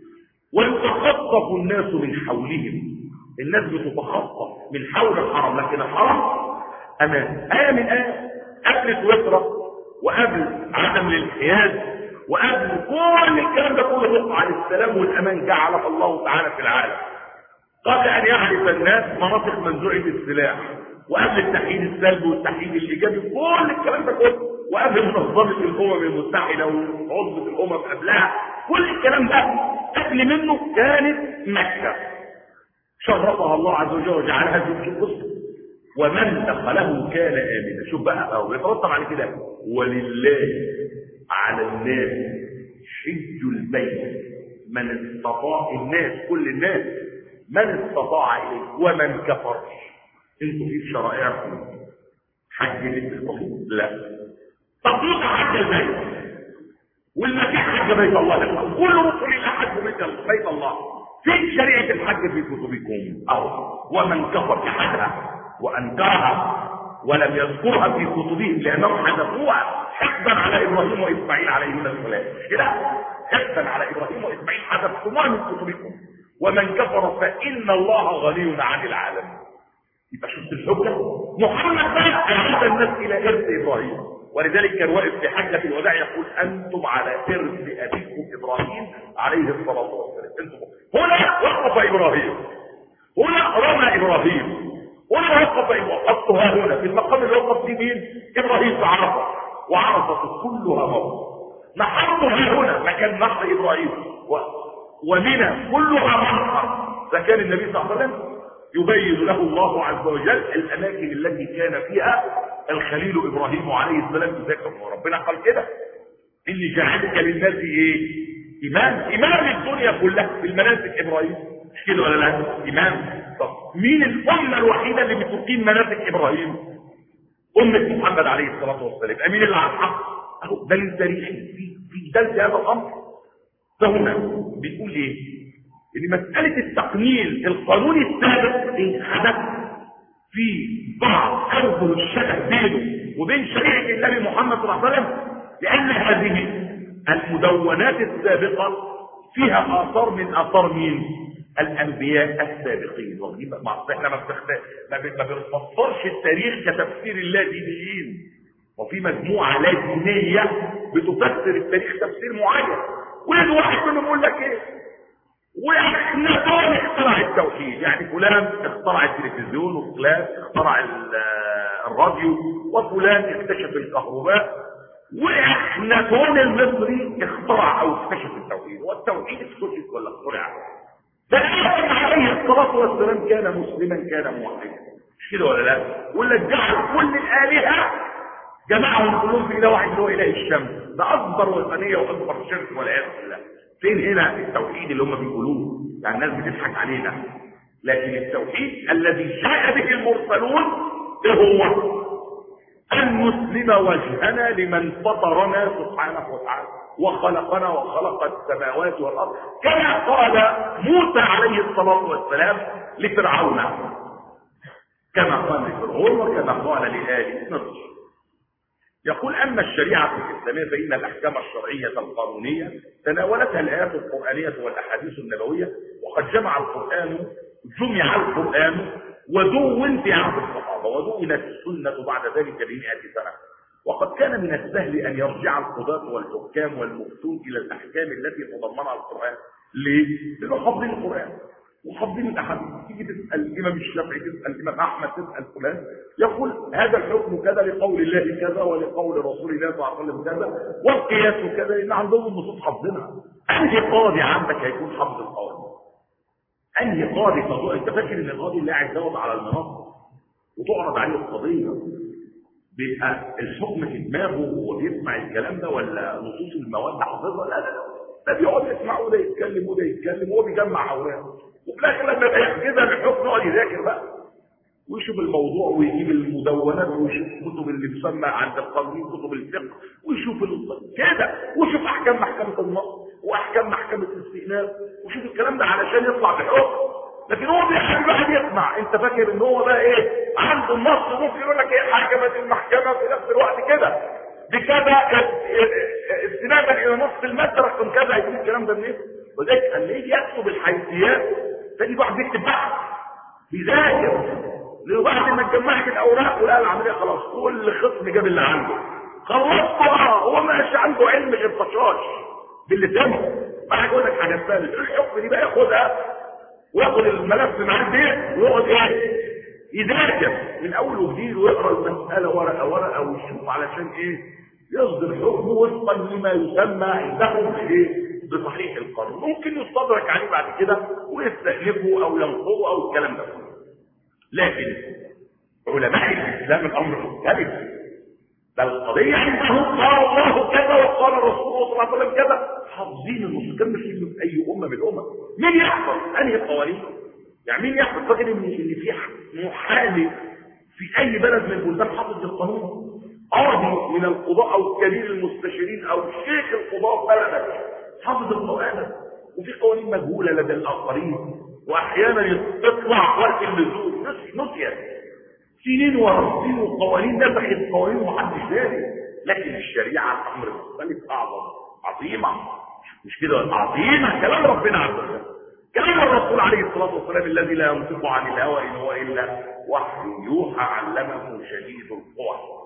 ويتخطف الناس من حولهم الناس بتتخطف من حول الحرم لكن الحرم امان امن امن قبل سويسرا وقبل عدم الانحياز وقبل كل الكلام ده كله يقع على السلام والامان جعله الله تعالى في العالم قبل ان يعرف الناس مناطق منزوعه السلاح وقبل التحييد السلبي والتحييد الايجابي كل الكلام ده كله وقبل منظمه الامم المتحده وعضوه الامم قبلها كل الكلام ده قبل منه كانت مكه شرفها الله عز وجل وجعلها في القصه ومن دخله كان امنا شوف بقى اهو يترتب على كده ولله على الناس حج البيت من استطاع الناس كل الناس من استطاع اليه ومن كفر انتوا في شرائعكم حج بيت الرسول لا تطبيق حج البيت والمسيح حج بيت الله كل رسل الله حج بيت الله في شريعه الحج في كتبكم او ومن كفر حجها وانكرها ولم يذكرها في كتبهم لانهم حذفوها حقدا على ابراهيم واسماعيل عليهما السلام كده حقدا على ابراهيم واسماعيل حذفتموها من كتبكم ومن كفر فان الله غني عن العالمين يبقى شفت الحجه محمد بقى اعاد الناس الى ارث ابراهيم ولذلك كان واقف في حجه الوداع يقول انتم على ارث ابيكم ابراهيم عليه الصلاه والسلام انتم هنا وقف ابراهيم هنا رمى ابراهيم هنا وقف وقفت ها هنا في المقام اللي وقف فيه مين ابراهيم في عرفه وعرفه كلها موت نحط ها هنا مكان نحر ابراهيم و... ومنى كلها منحر فكان النبي صلى الله عليه وسلم يبين له الله عز وجل الاماكن التي كان فيها الخليل ابراهيم عليه السلام يذكر وربنا قال كده اني جعلك للناس ايه إمام إمام الدنيا كلها في المناسك إبراهيم مش كده ولا لا إمام طب مين الأمة الوحيدة اللي بتقيم مناسك إبراهيم أمة محمد عليه الصلاة والسلام أمين اللي على الحق أهو ده التاريخ في في دلت هذا الأمر فهنا بيقول إيه إن مسألة التقنين القانوني السابق انحدث في بعض أرجل الشبه بينه وبين شريعة النبي محمد صلى الله عليه وسلم لأن هذه المدونات السابقة فيها آثار من آثار مين؟ الأنبياء السابقين واخدين مع احنا ما ما بنفسرش التاريخ كتفسير اللادينيين وفي مجموعة لا دينية بتفسر التاريخ تفسير معين ويجي واحد منهم يقول لك ايه واخناتون اخترع التوحيد يعني فلان اخترع التلفزيون وفلان اخترع الراديو وفلان اكتشف الكهرباء واخناتون المصري اخترع او اكتشف التوحيد والتوحيد اكتشف ولا اخترع ده عليه الصلاه والسلام كان مسلما كان موحدا مش كده ولا لا ولا جعل كل الالهه جمعهم كلهم في اله واحد اللي هو اله الشمس ده اكبر وثنيه واكبر شرك والعياذ بالله فين هنا التوحيد اللي هم بيقولوه يعني الناس بتضحك علينا لكن التوحيد الذي جاء به المرسلون ايه هو ان نسلم وجهنا لمن فطرنا سبحانه وتعالى وخلقنا وخلق السماوات والارض كما قال موسى عليه الصلاه والسلام لفرعون كما قال لفرعون وكما قال لآل مصر يقول أما الشريعة الإسلامية فإن الأحكام الشرعية القانونية تناولتها الآيات القرآنية والأحاديث النبوية وقد جمع القرآن جمع القرآن ودون في عهد الصحابة ودونت السنة بعد ذلك بمئة سنة وقد كان من السهل أن يرجع القضاة والحكام والمفتون إلى الأحكام التي تضمنها القرآن ليه؟ لأنه حافظين القرآن وحافظين الاحاديث تيجي تسال الامام الشافعي تسال الامام احمد تسال فلان يقول هذا الحكم كذا لقول الله كذا ولقول رسول الله صلى الله عليه وسلم كذا والقياس كذا لان عندهم النصوص حافظينها انهي قاضي عندك هيكون حافظ القوانين انهي قاضي تقول انت فاكر ان القاضي اللي قاعد دوت على المنصه وتعرض عليه القضيه بيبقى الحكم في دماغه وهو بيسمع الكلام ده ولا نصوص المواد حافظها لا لا لا ده بيقعد يسمع وده يتكلم وده يتكلم وهو بيجمع اوراق وفي الاخر لما يبقى يحجزها بالحكم يقعد يذاكر بقى ويشوف الموضوع ويجيب المدونات ويشوف كتب اللي بتسمى عند القانون كتب الفقه ويشوف ال... كده ويشوف احكام محكمه النص واحكام محكمه الاستئناف ويشوف الكلام ده علشان يطلع بحكم لكن هو بيحب واحد يسمع انت فاكر ان هو بقى ايه عنده النص ممكن يقول لك ايه حكمت المحكمه في نفس الوقت كده بكذا استنادا الى نص الماده رقم كذا هيجيب الكلام ده منين وذلك لما يجي يكتب الحيثيات تجي واحد بيكتب بحث بيذاكر لبعد ما اتجمعت الاوراق ولقى العمليه خلاص كل خصم جاب اللي عنده خلصتها هو مش عنده علم غير طشاش باللي سمعه بعد يقول لك حاجه ثانيه الحكم دي بقى ياخدها وياخد الملف معاه البيت ويقعد ايه يذاكر من اول وجديد ويقرا المساله ورقه ورقه ويشوف علشان ايه يصدر حكمه وفقا لما يسمى عندهم بايه بصحيح القانون ممكن يستدرك عليه بعد كده ويستألفه او ينقضه او الكلام ده كله لكن علماء الاسلام الامر مختلف ده القضية عندهم قال الله كذا وقال رسول الله صلى الله عليه وسلم كذا حافظين النصوص كان مش في اي امه من الامم مين يحفظ انهي القوانين يعني مين يحفظ فاكر ان ان في محامي في اي بلد من البلدان حافظ القانون قاضي من القضاء او كبير المستشارين او شيخ القضاء في بلدك حافظ القرآن وفي قوانين مجهولة لدى الآخرين وأحيانا تطلع وقت اللزوم نسيت سنين ورا سنين وقوانين نسخت قوانين محدش داري لكن الشريعة أمر مختلف أعظم عظيمة مش كده عظيمة كلام ربنا عز وجل كلام الرسول عليه الصلاة والسلام الذي لا ينطق عن الهوى إن هو إلا وحي يوحى علمه شديد القوى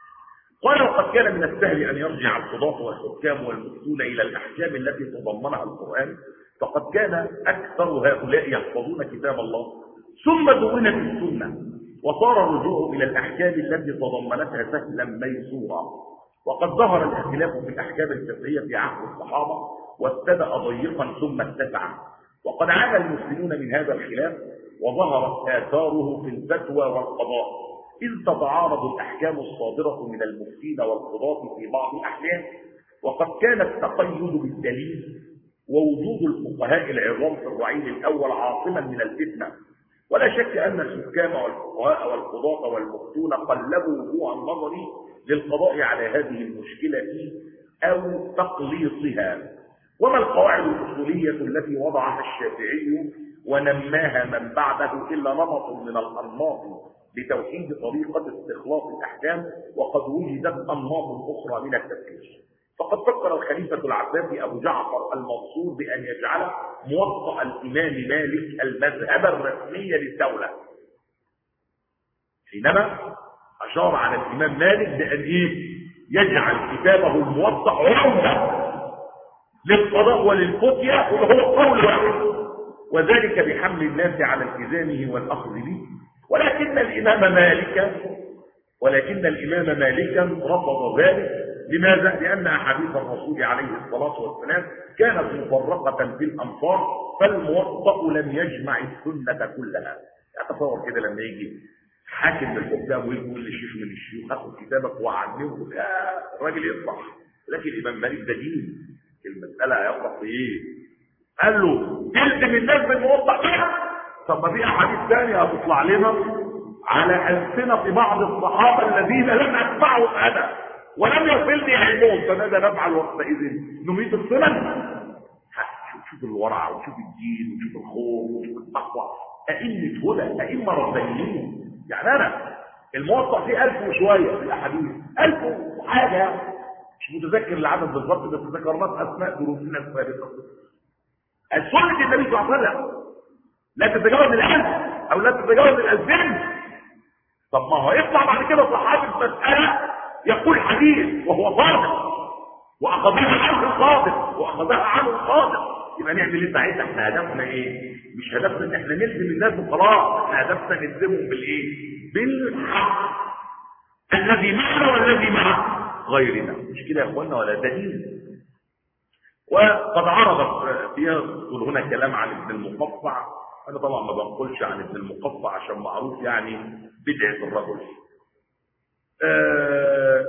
قال وقد كان من السهل أن يرجع القضاة والحكام والمفتون إلى الأحكام التي تضمنها القرآن فقد كان أكثر هؤلاء يحفظون كتاب الله ثم دونت السنة وصار الرجوع إلى الأحكام التي تضمنتها سهلا ميسورا وقد ظهر الاختلاف في الأحكام الفقهية في عهد الصحابة وابتدأ ضيقا ثم اتسع وقد عانى المسلمون من هذا الخلاف وظهرت آثاره في الفتوى والقضاء إذ تتعارض الأحكام الصادرة من المفتين والقضاة في بعض الأحيان وقد كان التقيد بالدليل ووجود الفقهاء العظام في الرعيل الأول عاصما من الفتنة ولا شك أن الحكام والفقهاء والقضاة والمفتون قلبوا وجوه النظر للقضاء على هذه المشكلة أو تقليصها وما القواعد الأصولية التي وضعها الشافعي ونماها من بعده إلا نمط من الأنماط لتوحيد طريقة استخلاص الأحكام وقد وجدت أنماط أخرى من التفكير فقد فكر الخليفة العباسي أبو جعفر المنصور بأن يجعل موطأ الإمام مالك المذهب الرسمي للدولة حينما أشار على الإمام مالك بأن إيه يجعل كتابه الموطأ عمدة للقضاء وللفتية وهو قول واحد وذلك بحمل الناس على التزامه والأخذ به ولكن الإمام مالك ولكن الإمام مالكا رفض ذلك لماذا؟ لأن أحاديث الرسول عليه الصلاة والسلام كانت مفرقة في الأمصار فالموطأ لم يجمع السنة كلها أتصور كده لما يجي حاكم من الحكام ويقول للشيخ من الشيوخ هاخد كتابك وأعلمه يا الراجل يصبح لكن الإمام مالك ده دين المسألة يصبح في إيه؟ قال له تلزم الناس بالموطأ فيها طب ما في أحاديث ثانية هتطلع لنا على ألسنة بعض الصحابة الذين لم أتبعوا هذا ولم يصلني علمهم فماذا نفعل وقتئذ نميت السنن شوف شوف الورع وشوف الدين وشوف الخوف وشوف التقوى أئمة هدى أئمة ربانيين يعني أنا الموطأ فيه ألف وشوية في الأحاديث ألف وحاجة مش متذكر العدد بالظبط بس ذكرناه أسماء دروسنا السابقة السنة النبي صلى الله عليه وسلم لا تتجاوز الألف أو لا تتجاوز الألفين طب ما هو يطلع بعد كده صحابي في مسألة يقول حديث وهو صادق وأخذها عنه الصادق وأخذها عنه الصادق يبقى نعمل ايه ساعتها احنا هدفنا ايه مش هدفنا ان احنا نلزم الناس وخلاص احنا هدفنا نلزمهم بالايه بالحق الذي معنا والذي مع غيرنا مش كده يا اخوانا ولا دليل وقد عرضت يذكر هنا كلام عن ابن المقفع انا طبعا ما بنقولش عن ابن المقفع عشان معروف يعني بدعه الرجل آه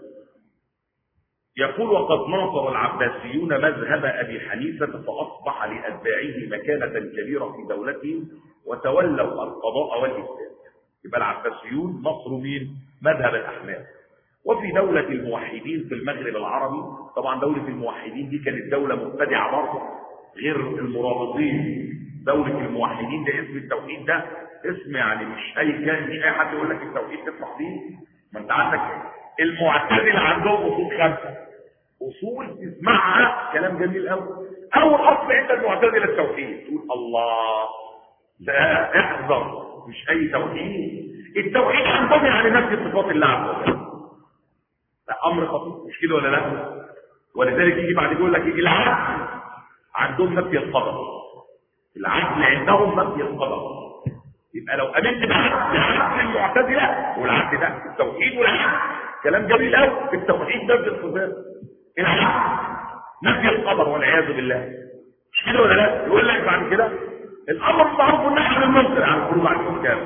يقول وقد ناصر العباسيون مذهب ابي حنيفه فاصبح لاتباعه مكانه كبيره في دولتهم وتولوا القضاء والاسلام يبقى العباسيون نصروا مين مذهب الاحناف وفي دولة الموحدين في المغرب العربي طبعا دولة الموحدين دي كانت دولة مبتدعة برضه غير المرابطين دولة الموحدين ده اسم التوحيد ده اسم يعني مش اي كان مش اي حد يقول لك التوحيد تفرح بيه ما انت عندك المعتزله عندهم اصول خمسه اصول تسمعها كلام جميل قوي اول اصل عند المعتزله التوحيد تقول الله لا احذر مش اي توحيد التوحيد عندهم يعني نفي صفات الله عز وجل امر خطير مش كده ولا لا ولذلك يجي بعد يقول لك يجي العدل عندهم نفي القدر العدل عندهم نفي القدر يبقى لو امنت بعدل المعتزله والعدل ده التوحيد والعدل كلام جميل قوي في التوحيد نفي الصفات العدل نفي القدر والعياذ بالله مش كده ولا لا يقول لك بعد كده الامر بالمعروف والنهي عن المنكر عن الخروج عن الحكام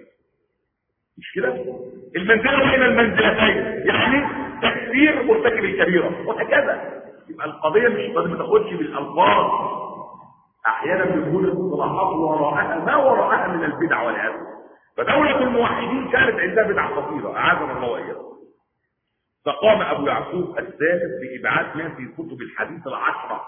مش كده المنزله بين المنزلتين يعني تكفير مرتكب الكبيره وهكذا يبقى القضيه مش ما تاخدش بالالفاظ احيانا بيكون الاصطلاحات وراءها ما وراءها من البدع والعياذ فدوله الموحدين كانت عندها بدع خطيره اعاذنا الله واياكم فقام ابو يعقوب الثالث بابعاد ما في كتب الحديث العشره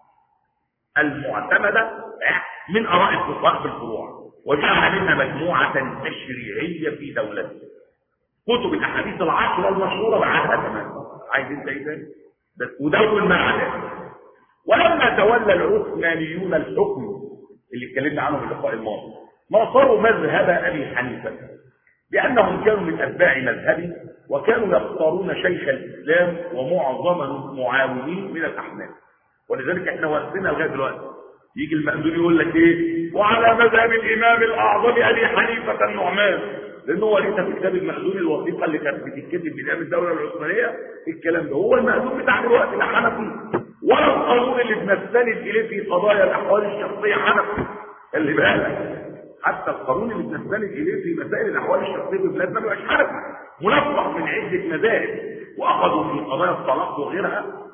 المعتمده من اراء الفقهاء في الفروع وجعل منها مجموعه تشريعيه في دولته كتب الاحاديث العشره المشهوره بعدها تماما عايز انت ايه بس ودون ما عداه ولما تولى العثمانيون الحكم اللي اتكلمنا عنه في اللقاء الماضي ناصروا مذهب ابي حنيفه لانهم كانوا من اتباع مذهبه وكانوا يختارون شيخ الاسلام ومعظم المعاونين من الاحناف ولذلك احنا واقفين لغايه دلوقتي يجي المأذون يقول لك ايه وعلى مذهب الامام الاعظم ابي حنيفه النعمان لان هو لسه في كتاب المأذون الوثيقه اللي كانت بتتكتب من ايام الدوله العثمانيه الكلام ده هو المأذون بتاع دلوقتي لا حنفي ولا القانون اللي بنستند اليه في قضايا الاحوال الشخصيه حنفي خلي بالك حتى القانون اللي بنستند اليه في مسائل الاحوال الشخصيه في بلادنا ما بقاش حنفي منفق من عده مذاهب واخذوا في قضايا الطلاق وغيرها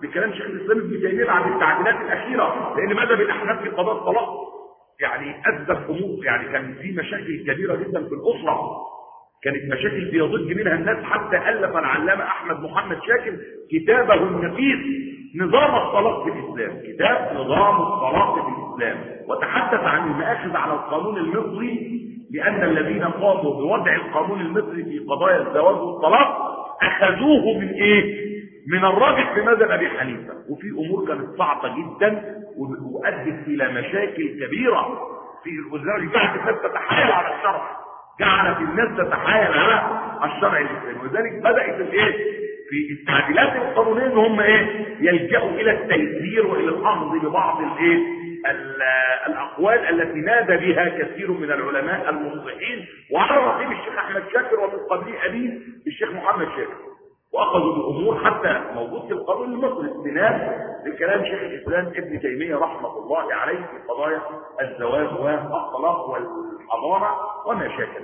بكلام شيخ الاسلام ابن تيميه بعد التعديلات الاخيره لان مذهب الاحناف في قضاء الطلاق يعني ادى امور يعني كان في مشاكل كبيره جدا في الاسره كانت مشاكل بيضج منها الناس حتى الف العلامه احمد محمد شاكر كتابه النفيس نظام الطلاق في الاسلام كتاب نظام الطلاق في الاسلام وتحدث عن المآخذ على القانون المصري لان الذين قاموا بوضع القانون المصري في قضايا الزواج والطلاق اخذوه من ايه من الراجح في مذهب ابي حنيفه وفي امور كانت صعبه جدا وادت الى مشاكل كبيره في ولذلك جعلت الناس تتحايل على الشرع جعلت الناس تتحايل على الشرع الاسلامي ولذلك بدات الايه في التعديلات القانونيه ان هم ايه يلجأوا الى التيسير والى الاخذ ببعض الايه الاقوال التي نادى بها كثير من العلماء المنصحين وعلى رقيب الشيخ احمد شاكر ومن قبله ابيه الشيخ محمد شاكر واخذوا بامور حتى موجود في القانون المصري استناد لكلام شيخ الاسلام ابن تيميه رحمه الله عليه في قضايا الزواج والطلاق والحضانه وما شاكل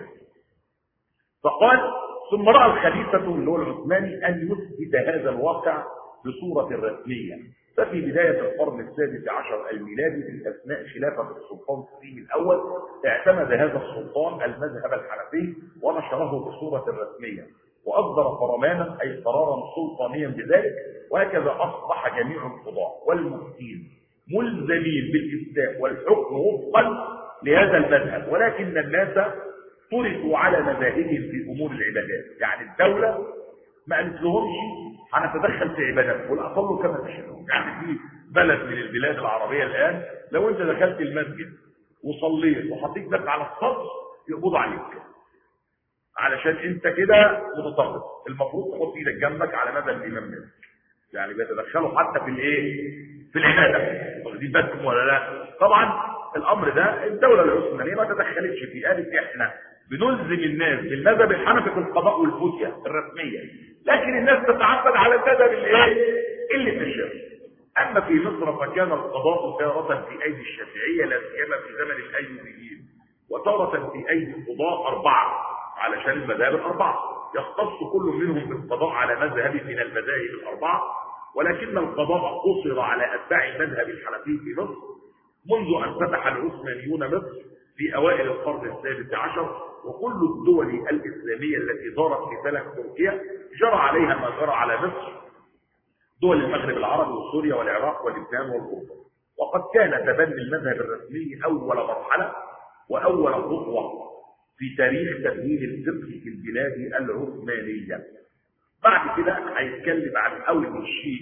فقال ثم راى الخليفه اللي هو العثماني ان يثبت هذا الواقع بصوره رسميه ففي بداية القرن السادس عشر الميلادي في أثناء خلافة السلطان سليم الأول اعتمد هذا السلطان المذهب الحنفي ونشره بصورة رسمية وأصدر فرمانا أي قرارا سلطانيا بذلك وهكذا أصبح جميع القضاء والمفتين ملزمين بالإفتاء والحكم وفقا لهذا المذهب ولكن الناس طرقوا على مذاهبهم في أمور العبادات يعني الدولة ما قالت لهمش هنتدخل في عبادات والأصل كما تشاءون يعني في بلد من البلاد العربية الآن لو أنت دخلت المسجد وصليت وحطيت لك على الصدر يقبض عليك علشان انت كده متطرف المفروض تحط ايدك جنبك على مدى الامام مالك يعني بيتدخلوا حتى في الايه في العباده واخدين بالكم ولا لا طبعا الامر ده الدوله العثمانيه ما تدخلتش فيه قالت احنا بنلزم الناس بالمذهب الحنفي في القضاء والفتية الرسميه لكن الناس تتعبد على المذهب الايه اللي تشاء اما في مصر فكان القضاء تارة في ايدي الشافعيه لا سيما في زمن الايوبيين وتارة في ايدي القضاء اربعه علشان المذاهب الأربعة يختص كل منهم بالقضاء على مذهب من المذاهب الأربعة ولكن القضاء قصر على أتباع المذهب الحنفي في مصر منذ أن فتح العثمانيون مصر في أوائل القرن السادس عشر وكل الدول الإسلامية التي دارت في فلك تركيا جرى عليها ما جرى على مصر دول المغرب العربي وسوريا والعراق ولبنان والأردن وقد كان تبني المذهب الرسمي أول مرحلة وأول خطوة في تاريخ تبنيه الفقه في البلاد العثمانية بعد كده هيتكلم عن أول شيء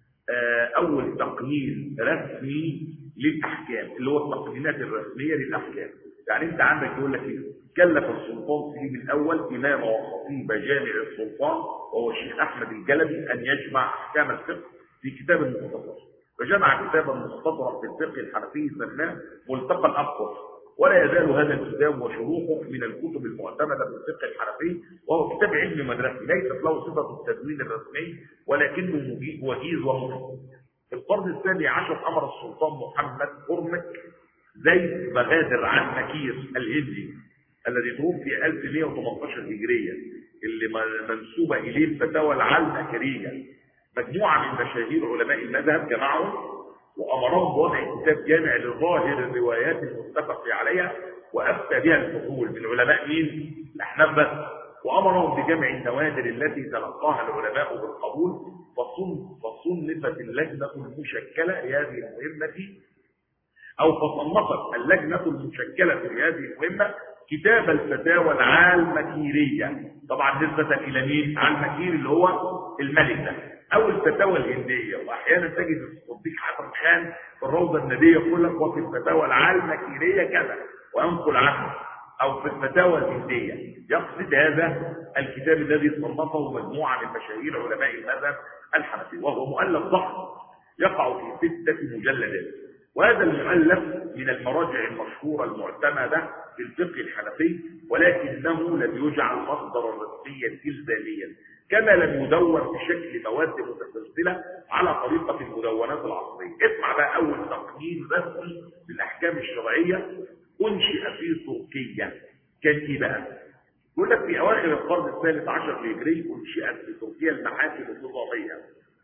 أول تقنين رسمي للأحكام اللي هو التقنينات الرسمية للأحكام يعني أنت عندك يقول لك كلف السلطان سليم الأول إمام وخطيب جامع السلطان وهو الشيخ أحمد الجلبي أن يجمع أحكام الفقه في كتاب مختصر فجمع كتابا مختصرا في الفقه الحنفي سماه ملتقى الأقصر ولا يزال هذا الكتاب وشروحه من الكتب المعتمدة في الفقه الحنفي وهو كتاب علم مدرسي ليست له صفة التدوين الرسمي ولكنه وجيز ومفيد في القرن الثاني عشر أمر السلطان محمد قرمك زيد بغادر عن مكير الهندي الذي توفي 1118 هجرية اللي منسوبة إليه الفتاوى العلمكرية مجموعة من مشاهير علماء المذهب جمعهم وأمرهم بوضع كتاب جامع لظاهر الروايات المتفق عليها وأفتى بها الفصول من علماء مين؟ الأحناف بس وأمرهم بجمع النوادر التي تلقاها العلماء بالقبول فصن فصنفت اللجنة المشكلة لهذه المهمة أو فصنفت اللجنة المشكلة لهذه المهمة كتاب الفتاوى العالمكيرية طبعا نسبة إلى مين؟ عالمكير اللي هو الملك ده أو الفتاوى الهندية وأحيانا تجد الصديق حسن خان في الروضة النبية يقول لك وفي الفتاوى العالمكيرية كذا وأنقل عنه أو في الفتاوى الهندية يقصد هذا الكتاب الذي صنفه مجموعة من مشاهير علماء المذهب الحنفي وهو مؤلف ضخم يقع في ستة مجلدات وهذا المؤلف من المراجع المشهورة المعتمدة في الفقه الحنفي ولكنه لم يجعل مصدرا رسميا إلزاميا كما لم يدون بشكل مواد متسلسلة على طريقة المدونات العصرية اسمع بقى أول تقنين رسمي للأحكام الشرعية أنشئ في تركيا كان إيه بقى؟ يقول لك في أواخر القرن الثالث عشر الهجري أنشئت في تركيا المحاكم النظامية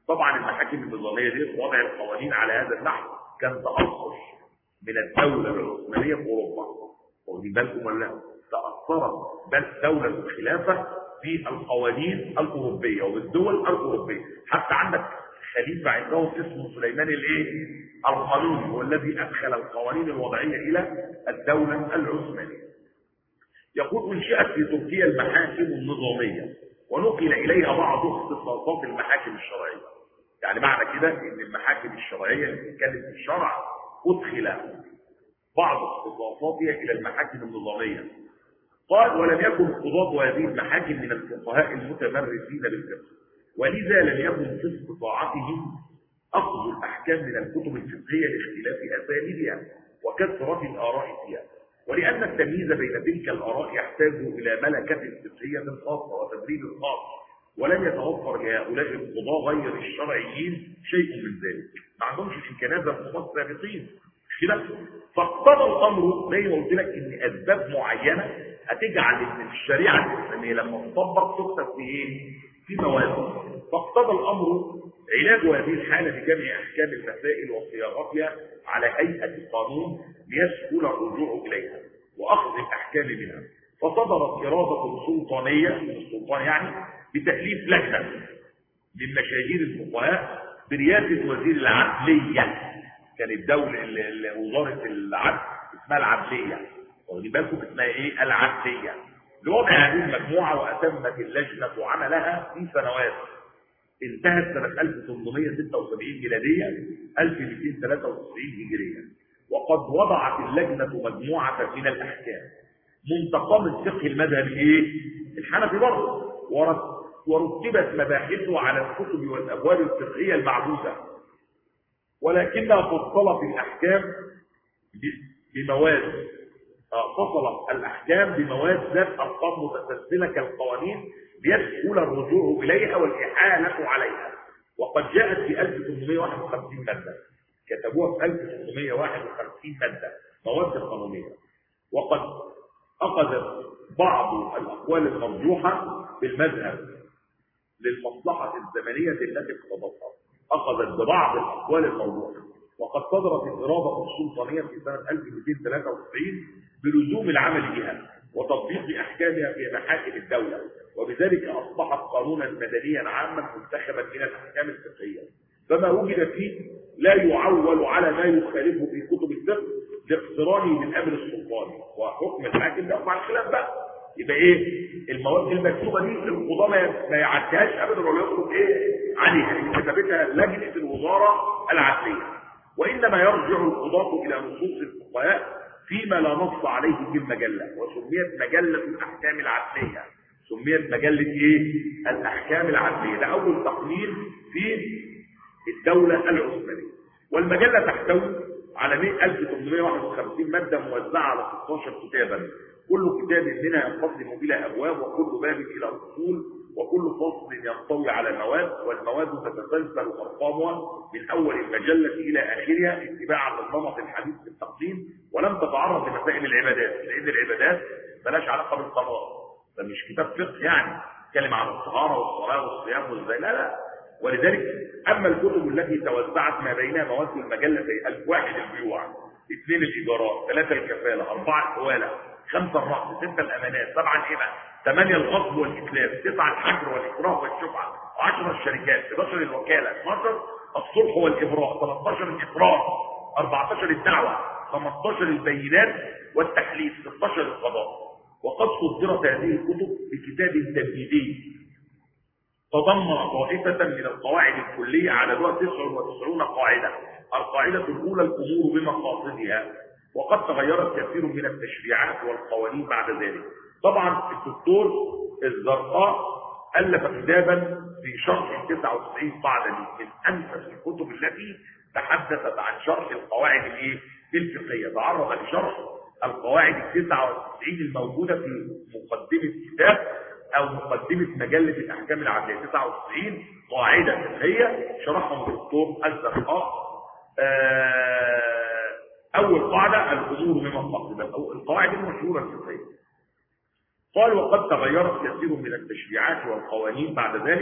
طبعا المحاكم النظاميه دي وضع القوانين على هذا النحو كان تاثر من الدوله العثمانيه في اوروبا واخدين بالكم ولا لا؟ تاثرت بل دوله الخلافه في القوانين الاوروبيه وبالدول الاوروبيه حتى عندك خليفه عندهم اسمه سليمان الايه القانوني هو الذي ادخل القوانين الوضعيه الى الدوله العثمانيه يقول انشئت في تركيا المحاكم النظاميه ونقل اليها بعض اختصاصات المحاكم الشرعيه يعني معنى كده ان المحاكم الشرعيه اللي بتتكلم في الشرع ادخل بعض اختصاصاتها الى المحاكم النظاميه قال ولم يكن قضاة هذه المحاكم من الفقهاء المتمرسين بالفقه ولذا لم يكن في استطاعتهم اخذ الاحكام من الكتب الفقهيه لاختلاف اساليبها وكثره الاراء فيها ولان التمييز بين تلك الاراء يحتاج الى ملكه فقهيه خاصه وتدريب خاص ولم يتوفر لهؤلاء القضاة غير الشرعيين شيء من ذلك ما عندهمش الامكانيات زي القضاة السابقين كده فاقتضى الامر زي ما قلت لك ان اسباب معينه هتجعل ان الشريعه الاسلاميه لما تطبق تكتب في ايه؟ في مواد فاقتضى الامر علاج هذه الحاله بجمع احكام المسائل وصياغتها على هيئه قانون ليسهل الرجوع اليها واخذ الاحكام منها فصدرت اراده سلطانيه من السلطان يعني بتاليف لجنه من مشاهير الفقهاء برئاسه وزير العدليه كانت دولة وزارة العدل اسمها العدلية واخدين بالكم اسمها ايه العدلية لوضع هذه المجموعة وأتمت اللجنة عملها في سنوات انتهت سنة 1876 ميلادية 1293 هجرية وقد وضعت اللجنة مجموعة من الأحكام منتقى من فقه المذهب ايه الحنفي برضه ورتبت مباحثه على الكتب والأبواب الفقهية المعبوثة ولكنها فصلت الأحكام بمواد فصلت الأحكام بمواد ذات أرقام متسلسلة كالقوانين ليسهل الرجوع إليها والإحالة عليها وقد جاءت في 1851 مادة كتبوها في 1851 مادة مواد قانونية وقد أخذت بعض الأقوال المرجوحة بالمذهب للمصلحة الزمنية التي اقتضتها أخذت ببعض الأقوال الموضوعة وقد صدرت الإرادة السلطانية في سنة 1293 بلزوم العمل بها وتطبيق أحكامها في محاكم الدولة وبذلك أصبحت قانونا مدنيا عاما منتخبا من الأحكام الفقهية فما وجد فيه لا يعول على ما يخالفه في كتب الفقه لاقترانه بالأمر السلطاني وحكم الحاكم ده مع الخلاف بقى يبقى ايه المواد المكتوبه دي القضاه ما يعديهاش ابدا ولا يخرج ايه عليها اللي كتبتها لجنه الوزاره العدليه وانما يرجع القضاه الى نصوص الفقهاء فيما لا نص عليه في المجله وسميت مجله الاحكام العدليه سميت مجله ايه الاحكام العدليه ده اول تقنين في الدوله العثمانيه والمجله تحتوي على 1851 ماده موزعه على 16 كتابا كل كتاب منها ينقسم الى ابواب وكل باب الى اصول وكل فصل ينطوي على مواد والمواد تتسلسل ارقامها من اول المجله الى اخرها اتباعا للنمط الحديث في التقديم ولم تتعرض لمسائل العبادات لان العبادات مالهاش علاقه بالقضاء ده مش كتاب فقه يعني يتكلم عن الطهاره والصلاه والصيام والزكاه لا لا ولذلك اما الكتب التي توزعت ما بينها مواد المجله زي الواحد البيوع اثنين الايجارات ثلاثه الكفاله اربعه الحواله خمسة الرأس ستة الأمانات سبعة الإبع ثمانية الغصب والإتلاف تسعة الحجر والإكراه والشفعة عشرة الشركات 11 الوكالة 12 الصلح والإبراء 13 الإقرار 14 الدعوة 15 البينات والتحليف 16 القضاء وقد صدرت هذه الكتب بكتاب تمهيدي تضمن طائفة من القواعد الكلية عددها 99 قاعدة القاعدة الأولى الأمور بمقاصدها وقد تغيرت كثير من التشريعات والقوانين بعد ذلك طبعا الدكتور الزرقاء ألف كتابا في شرح 99 قاعدة دي من أنفس الكتب التي تحدثت عن شرح القواعد الايه الفقهية تعرض لشرح القواعد ال 99 الموجودة في مقدمة كتاب أو مقدمة مجلة الأحكام العدلية 99 قاعدة فقهية شرحهم الدكتور الزرقاء آه أول قاعدة الأمور مما قصد القواعد المشهورة الفقهية قال وقد تغيرت كثير من التشريعات والقوانين بعد ذلك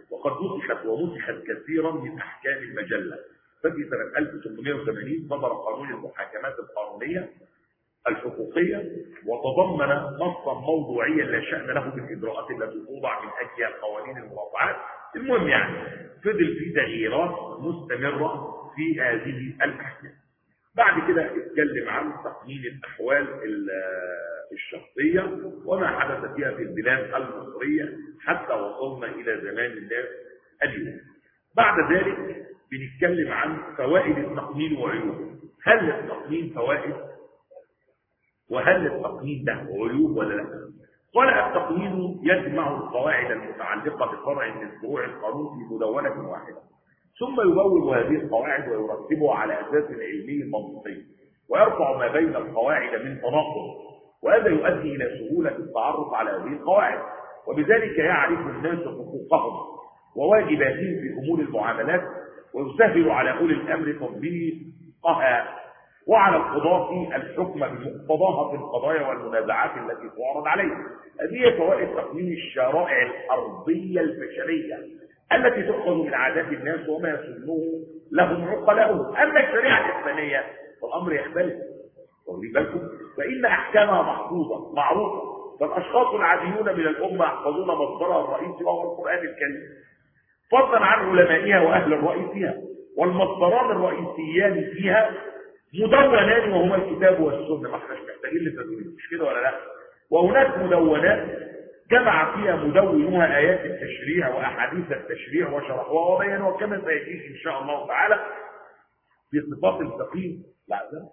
وقد نسخت ونسخت كثيرا من أحكام المجلة ففي سنة 1880 صدر قانون المحاكمات القانونية الحقوقية وتضمن نصا موضوعيا لا شأن له بالإجراءات التي توضع من أجل القوانين المرافعات المهم يعني فضل في تغييرات مستمرة في هذه الأحكام بعد كده اتكلم عن تقنين الأحوال الشخصية وما حدث فيها في البلاد المصرية حتى وصلنا إلى زمان الناس اليوم بعد ذلك بنتكلم عن فوائد التقنين وعيوبه هل التقنين فوائد وهل التقنين ده عيوب ولا لا قال التقنين يجمع القواعد المتعلقة بفرع من فروع القانون في مدونة واحدة ثم يبوب هذه القواعد ويرتبها على أساس علمي منطقي ويرفع ما بين القواعد من تناقض وهذا يؤدي إلى سهولة التعرف على هذه القواعد وبذلك يعرف الناس حقوقهم وواجباتهم في أمور المعاملات ويسهل على أولي الأمر تطبيقها وعلى القضاة الحكم بمقتضاها في القضايا والمنازعات التي تعرض عليهم هذه فوائد تقنين الشرائع الأرضية البشرية التي تؤخذ من عادات الناس وما يسنه لهم عقلاؤهم أما الشريعة الإسلامية فالأمر يختلف واخدين بالكم فإن أحكامها محفوظة معروفة فالأشخاص العاديون من الأمة يحفظون مصدرها الرئيسي وهو القرآن الكريم فضلا عن علمائها وأهل الرأي فيها والمصدران الرئيسيان فيها مدونان وهما الكتاب والسنة ما احناش محتاجين لتدوين مش كده ولا لا وهناك مدونات جمع فيها مدونوها آيات التشريع وأحاديث التشريع وشرحوها وبينوها كما سيأتيك إن شاء الله تعالى في صفات الفقيه لا ده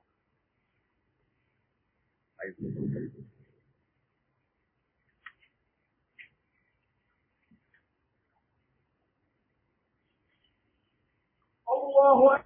الله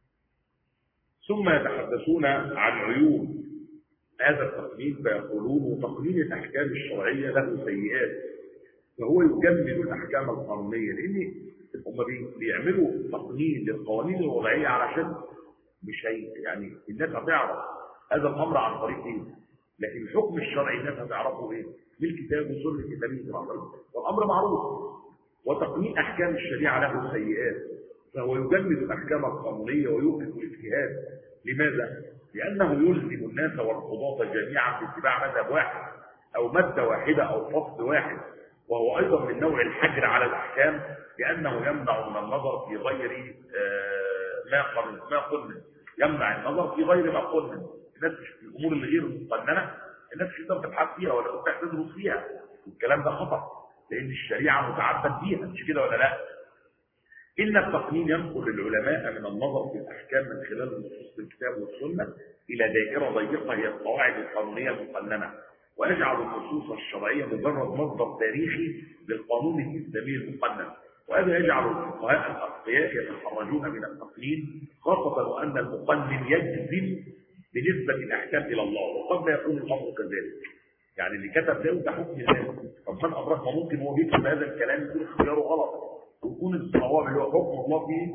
ثم يتحدثون عن عيوب هذا التقنين فيقولون تقنين الأحكام الشرعية له سيئات فهو يجمد الأحكام القانونية لأن هم بيعملوا تقنين للقوانين الوضعية علشان مش هي يعني الناس هتعرف هذا الأمر عن طريق إيه لكن الحكم الشرعي الناس هتعرفه إيه بالكتاب وسنة النبي صلى الله عليه وسلم والأمر معروف وتقنين أحكام الشريعة له سيئات فهو يجمد الأحكام القانونية ويوقف الاجتهاد لماذا؟ لأنه يلزم الناس والقضاة جميعا باتباع مذهب واحد أو مادة واحدة أو فصل واحد وهو أيضا من نوع الحجر على الأحكام لأنه يمنع من النظر في غير ما قلن ما قلن يمنع النظر في غير ما قلن الناس في الأمور الغير مقننة الناس مش تقدر تبحث فيها ولا تفتح تدرس فيها والكلام ده خطأ لأن الشريعة متعبد بيها مش كده ولا لا؟ إن التقنين ينقل العلماء من النظر في الأحكام من خلال نصوص الكتاب والسنة إلى دائرة ضيقة هي القواعد القانونية المقننة ويجعل النصوص الشرعية مجرد مصدر تاريخي للقانون الإسلامي المقنن وهذا يجعل الفقهاء الأتقياء يتخرجون من التقنين خاصة وأن المقنن يجزم بنسبة الأحكام إلى الله وقد لا يكون الأمر كذلك يعني اللي كتب ده ده حكم الله طب من أدرك ما ممكن هو بيكتب هذا الكلام يكون اختياره غلط ويكون الصواب اللي هو حكم الله فيه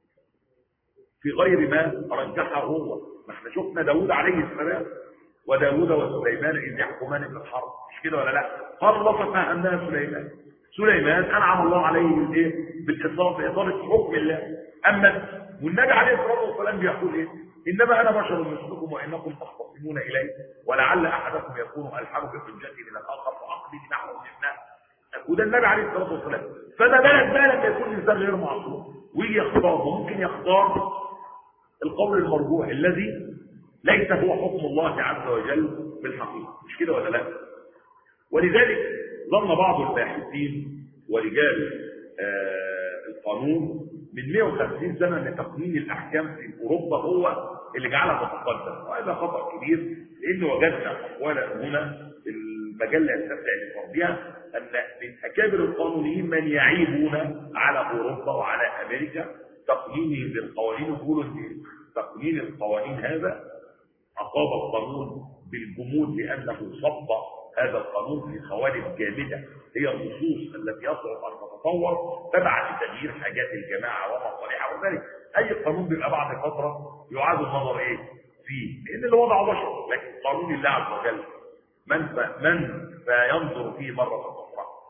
في غير ما رجحه هو ما احنا شفنا داوود عليه السلام وداوود وسليمان إذ يحكمان في الحرب مش كده ولا لا قال الله ففهمناها سليمان سليمان أنعم الله عليه بالإيه بالإصابة بإصابة حكم الله أما والنبي عليه الصلاة والسلام بيقول إيه إنما أنا بشر مثلكم وإنكم تختصمون إلي ولعل أحدكم يكون ألحم بحجتي من الآخر فأقضي نحو الإبناء وده النبي عليه الصلاة والسلام فما بالك بالك يكون الإنسان غير معصوم ويجي يختار ممكن يختار القول المرجوح الذي ليس هو حكم الله عز وجل بالحقيقة مش كده ولا لا ولذلك ظن بعض الباحثين ورجال آه القانون من 150 سنة ان تقنين الاحكام في اوروبا هو اللي جعلها تتقدم وهذا خطأ كبير لان وجدنا اقوالا هنا في المجلة التابعة لفرضها ان من اكابر القانونيين من يعيبون على اوروبا وعلى امريكا تقنينهم للقوانين يقولوا ان تقنين القوانين هذا اصاب القانون بالجمود لانه صب هذا القانون في قوالب جامده هي النصوص التي يصعب ان تتطور تبعا لتغيير حاجات الجماعه ومصالحها وذلك اي قانون بيبقى بعد فتره يعاد النظر ايه فيه لان اللي وضعه بشر لكن قانون الله عز وجل من ف... من فينظر فيه مره اخرى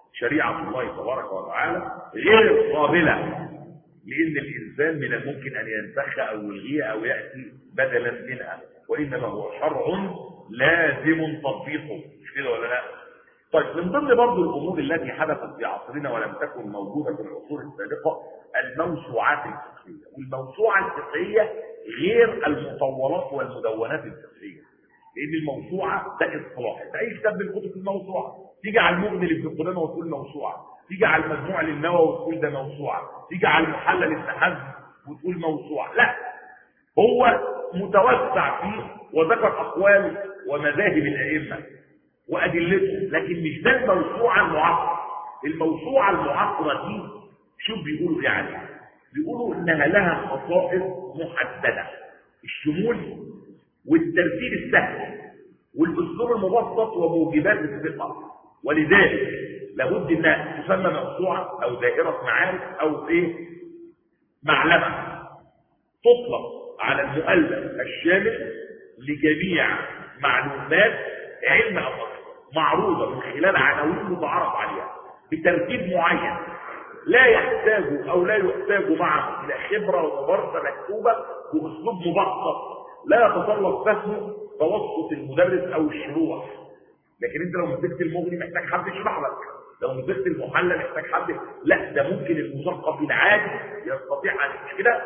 شريعة الله تبارك وتعالى غير قابلة لأن الإنسان من الممكن أن ينسخ أو يلغيها أو يأتي بدلا منها وإنما هو شرع لازم تطبيقه مش كده ولا لا؟ طيب من ضمن برضه الأمور التي حدثت في عصرنا ولم تكن موجودة في العصور السابقة الموسوعات الفقهية والموسوعة الفقهية غير المطولات والمدونات الفقهية لأن الموسوعة ده اصطلاح ده أي كتاب من كتب الموسوعة تيجي على المغني لابن قدامة وتقول موسوعة تيجي على المجموع للنووي وتقول ده موسوعة تيجي على المحلل ابن حزم وتقول موسوعة لا هو متوسع فيه وذكر أقوال ومذاهب الأئمة وأدلته لكن مش ده الموسوعة المعاصرة الموسوعة المعاصرة دي شوف بيقولوا يعني بيقولوا إنها لها خصائص محددة الشمول والترتيب السهل والاسلوب المبسط وموجبات الثقه ولذلك لابد انها تسمى موسوعه او دائره معارف او ايه معلمه تطلق على المؤلف الشامل لجميع معلومات علم او معروضه من خلال عناوين متعارف عليها بترتيب معين لا يحتاج او لا يحتاج معه الى خبره وممارسه مكتوبه باسلوب مبسط لا يتطلب فهمه توسط المدرس او الشروح لكن انت لو مسكت المغني محتاج حد يشرح لك لو مسكت المحلل محتاج حد لا ده ممكن المثقف العادي يستطيع ان مش كده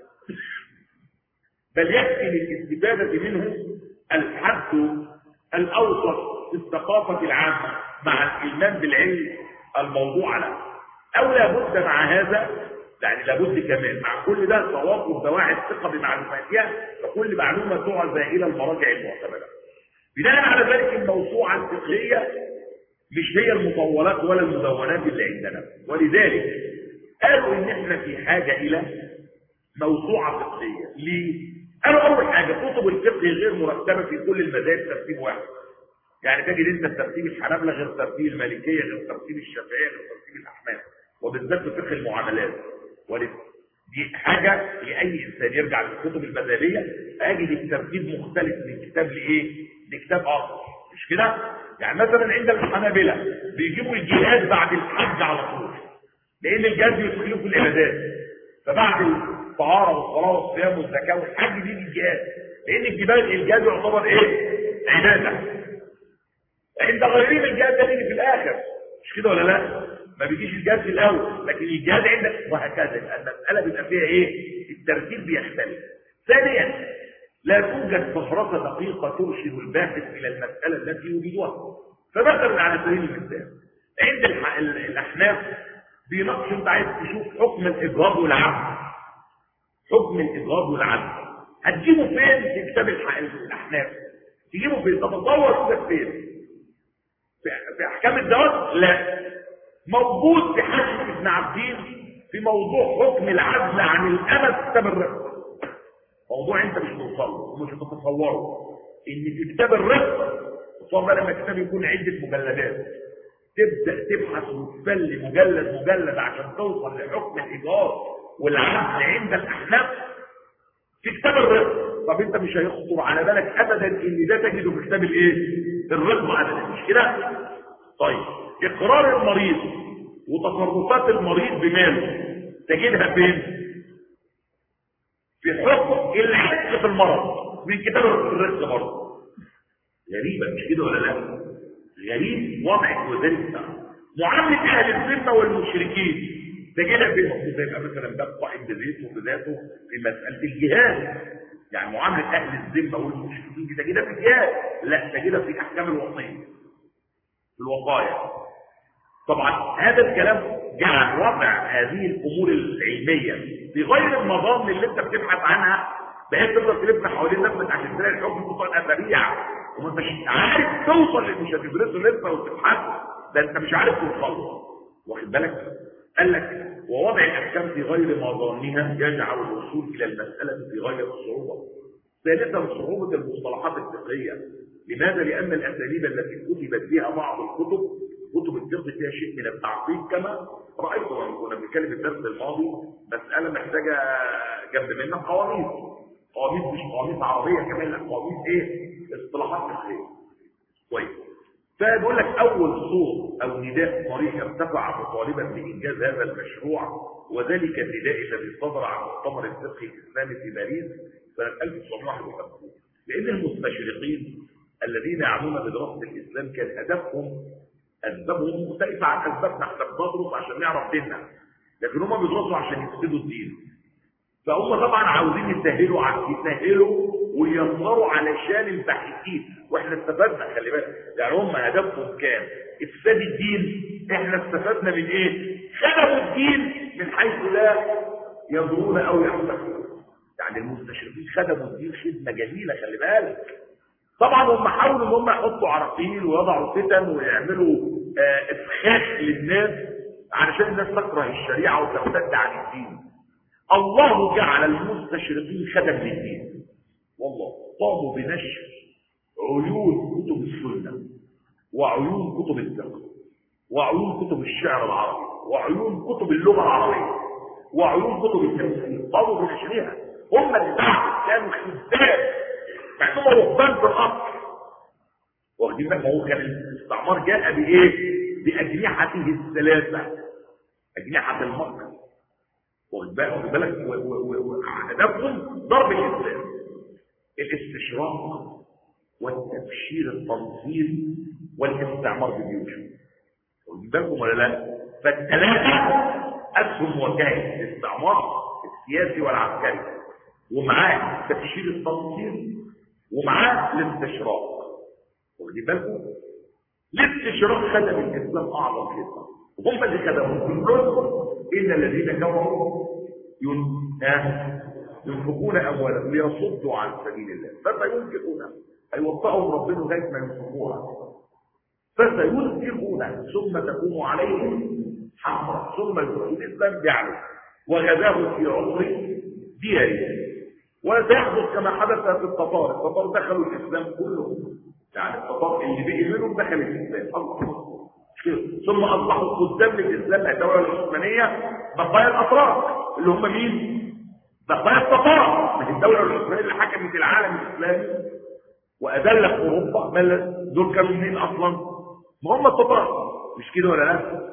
بل يكفي للاستفاده منه الحد الاوسط في الثقافه العامه مع الايمان بالعلم الموضوع له او لابد مع هذا يعني لابد كمان مع كل ده توافر دواعي الثقه بمعلوماتها فكل معلومه تعزى الى المراجع المعتمده. بناء على ذلك الموسوعه الفقهيه مش هي المطولات ولا المدونات اللي عندنا ولذلك قالوا ان احنا في حاجه الى موسوعه فقهيه ليه؟ قالوا اول حاجه كتب الفقه غير مرتبه في كل المذاهب ترتيب واحد. يعني تجد انت ترتيب الحنابله غير ترتيب المالكيه غير ترتيب الشافعيه غير ترتيب الاحناف وبالذات في فقه المعاملات دي حاجة لأي إنسان يرجع للكتب المذهبية أجد الترتيب مختلف من كتاب لإيه؟ لكتاب آخر مش كده؟ يعني مثلا عند الحنابلة بيجيبوا الجهاد بعد الحج على طول لأن الجهاد بيدخلوا في العبادات فبعد الطهارة والصلاة والصيام والزكاة والحج بيجي الجهاد لأن الجهاد الجهاد يعتبر إيه؟ عبادة عند غيرهم الجهاد ده بيجي في الآخر مش كده ولا لا؟ ما بيجيش الجهاد في الاول لكن الجهاد عندك وهكذا المساله بيبقى فيها ايه الترتيب بيختلف ثانيا لا توجد فهرسه دقيقه ترشد الباحث الى المساله التي يريدها فمثلا على سبيل المثال عند الاحناف بيناقش انت عايز تشوف حكم الاجهاض والعبد حكم الاجهاض والعبد هتجيبه فين في كتاب الاحناف تجيبه فين تتصور كده فين في احكام الزواج لا موجود في حاشية ابن عبدين في موضوع حكم العزل عن الأمل كتاب الرفق موضوع انت مش توصله ومش هتتصوره ان في كتاب الرفق تصور لما الكتاب يكون عدة مجلدات تبدأ تبحث وتفل مجلد مجلد عشان توصل لحكم الإيجار والعزل عند الأحناف في كتاب الرفق طب انت مش هيخطر على بالك ابدا ان ده تجده في كتاب الايه الرفق ابدا مش كده طيب اقرار المريض وتصرفات المريض بماله تجدها فين في حكم الحق في المرض من كتاب الرزق برضه غريبة مش كده ولا لا غريب وضعك وذلك معاملة أهل الذمة والمشركين تجدها فين زي مثلا باب قائم بذاته بذاته في مسألة الجهاد يعني معاملة أهل الذمة والمشركين دي تجدها في الجهاد لا تجدها في أحكام الوصية في الوقاية طبعا هذا الكلام جعل وضع هذه الامور العلميه في غير النظام اللي انت بتبحث عنها بحيث تقدر تلف حوالين نفسك عشان تلاقي الحكم بطريقه سريع وما انتش عارف توصل اللي مش هتدرسه لسه وتبحث ده انت مش عارف توصل واخد بالك قال لك ووضع الاحكام في غير مظانها يجعل الوصول الى المساله في غايه الصعوبه ثالثا صعوبه المصطلحات الفقهيه لماذا لان الاساليب التي كتبت بها بعض الكتب كتب الفقه فيها شيء من التعقيد كما رايت لما كنا بنتكلم الدرس الماضي مساله محتاجه جنب منها قوانين قوانين مش قوانين عربيه كمان لا قوانين ايه اصطلاحات فقهيه كويس فبقول لك اول صوت او نداء صريح ارتفع مطالبا بانجاز هذا المشروع وذلك النداء الذي صدر عن مؤتمر الفقه الاسلامي في باريس سنه 1951 لان المستشرقين الذين يعملون بدراسه الاسلام كان هدفهم اسبابهم مختلفه عن اسبابنا احنا بندرس عشان نعرف ديننا لكن هم بيدرسوا عشان يفسدوا الدين فهم طبعا عاوزين يسهلوا يسهلوا وينظروا علشان الباحثين واحنا استفدنا خلي بالك يعني هم هدفهم كان افساد الدين احنا استفدنا من ايه خدموا الدين من حيث لا ينظرون او يحتفلون يعني المستشرقين خدموا الدين خدمه جميله خلي بالك طبعا هم حاولوا ان هم يحطوا عراقيل ويضعوا فتن ويعملوا آه افخاخ للناس علشان الناس تكره الشريعه وترتد عن الدين الله جعل المستشرقين خدم للدين والله قاموا بنشر عيون كتب السنه وعيون كتب الفقه وعيون كتب الشعر العربي وعيون كتب اللغه العربيه وعيون كتب التفسير قاموا بنشرها هم اللي بعد كانوا خدام مع انهم رهبان في الاصل واخدين بالك هو كان الاستعمار جاء بايه؟ باجنحته الثلاثه اجنحه المكر واخد بالك وهدفهم ضرب الاسلام الاستشراق والتبشير التنظيم والاستعمار بجيوشه واخد بالكم ولا لا؟ فالثلاثه اسهم وكائن الاستعمار السياسي والعسكري ومعاه تبشير التنظيم ومعاه الاستشراق واخدين بالكم الاستشراق خدم الاسلام اعظم خدمه وهم اللي خدموا كلهم الا الذين كفروا ينفقون اموالهم ليصدوا عن سبيل الله فسينفقون هيوفقهم ربنا لغايه ما ينفقوها فسينفقون ثم تقوم عليهم حمرا ثم يدخلون الاسلام بيعلم وغداه في عمر دياري وسيحدث كما حدث في التتار التتار دخلوا الاسلام كلهم يعني التتار اللي بقي منهم دخل الاسلام ثم اصبحوا قدام للاسلام الدوله العثمانيه بقايا الاتراك اللي هم مين؟ بقايا التتار ما هي الدوله العثمانيه اللي حكمت العالم الاسلامي واذلت اوروبا ما دول كانوا مين اصلا؟ ما هم التتار مش كده ولا لا؟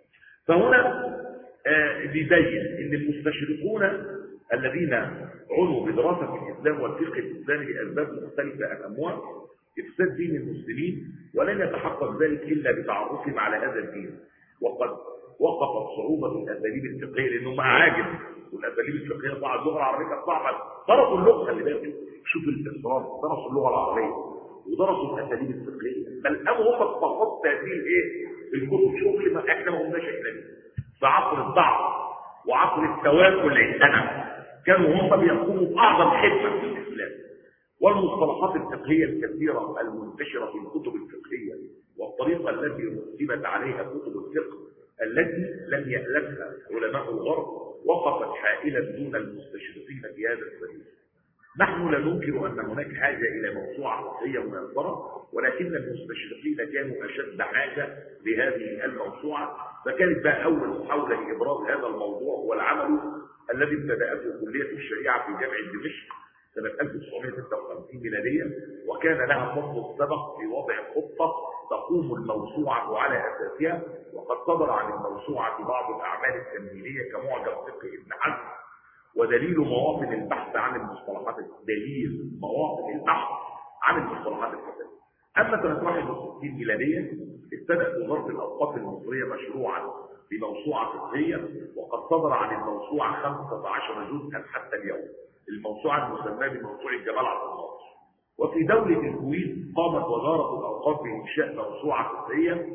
فهنا آه بيبين ان المستشرقون الذين عنوا بدراسه الاسلام والفقه الاسلامي لاسباب مختلفه اهمها افساد دين المسلمين ولن يتحقق ذلك الا بتعرفهم على هذا الدين وقد وقفت صعوبه الاساليب الفقهيه لانهم عاجز والاساليب الفقهيه طبعا اللغه العربيه كانت صعبه درسوا اللغه خلي بالك شوف الاصرار درسوا اللغه العربيه ودرسوا الاساليب الفقهيه بل قاموا هم بخط هذه الايه الكتب شوف لما احنا ما قلناش احنا في عصر الضعف وعصر التواكل عندنا كانوا هم بيقوموا باعظم خدمه في الاسلام والمصطلحات الفقهيه الكثيره المنتشره في الكتب الفقهيه والطريقه التي رتبت عليها كتب الفقه التي لم يألفها علماء الغرب وقفت حائلا دون المستشرقين في هذا السبيل نحن لا ننكر أن هناك حاجة إلى موسوعة فقهية ميسرة ولكن المستشرقين كانوا أشد حاجة لهذه الموسوعة فكانت بقى أول محاولة لإبراز هذا الموضوع والعمل الذي ابتدأته كلية الشريعة في جامعة دمشق سنة 1956 ميلادية وكان لها فضل السبق في وضع خطة تقوم الموسوعة على أساسها وقد صدر عن الموسوعة بعض الأعمال التمهيدية كمعجم فقه ابن حزم ودليل مواطن البحث عن المصطلحات دليل مواطن البحث عن المصطلحات الفقهية أما سنة 61 ميلادية ابتدأت وزارة الأوقاف المصرية مشروعا بموسوعة فقهية وقد صدر عن الموسوعة 15 جزءا حتى اليوم الموسوعة المسماة بموسوعة جمال عبد الناصر وفي دولة الكويت قامت وزارة الأوقاف بإنشاء موسوعة فقهية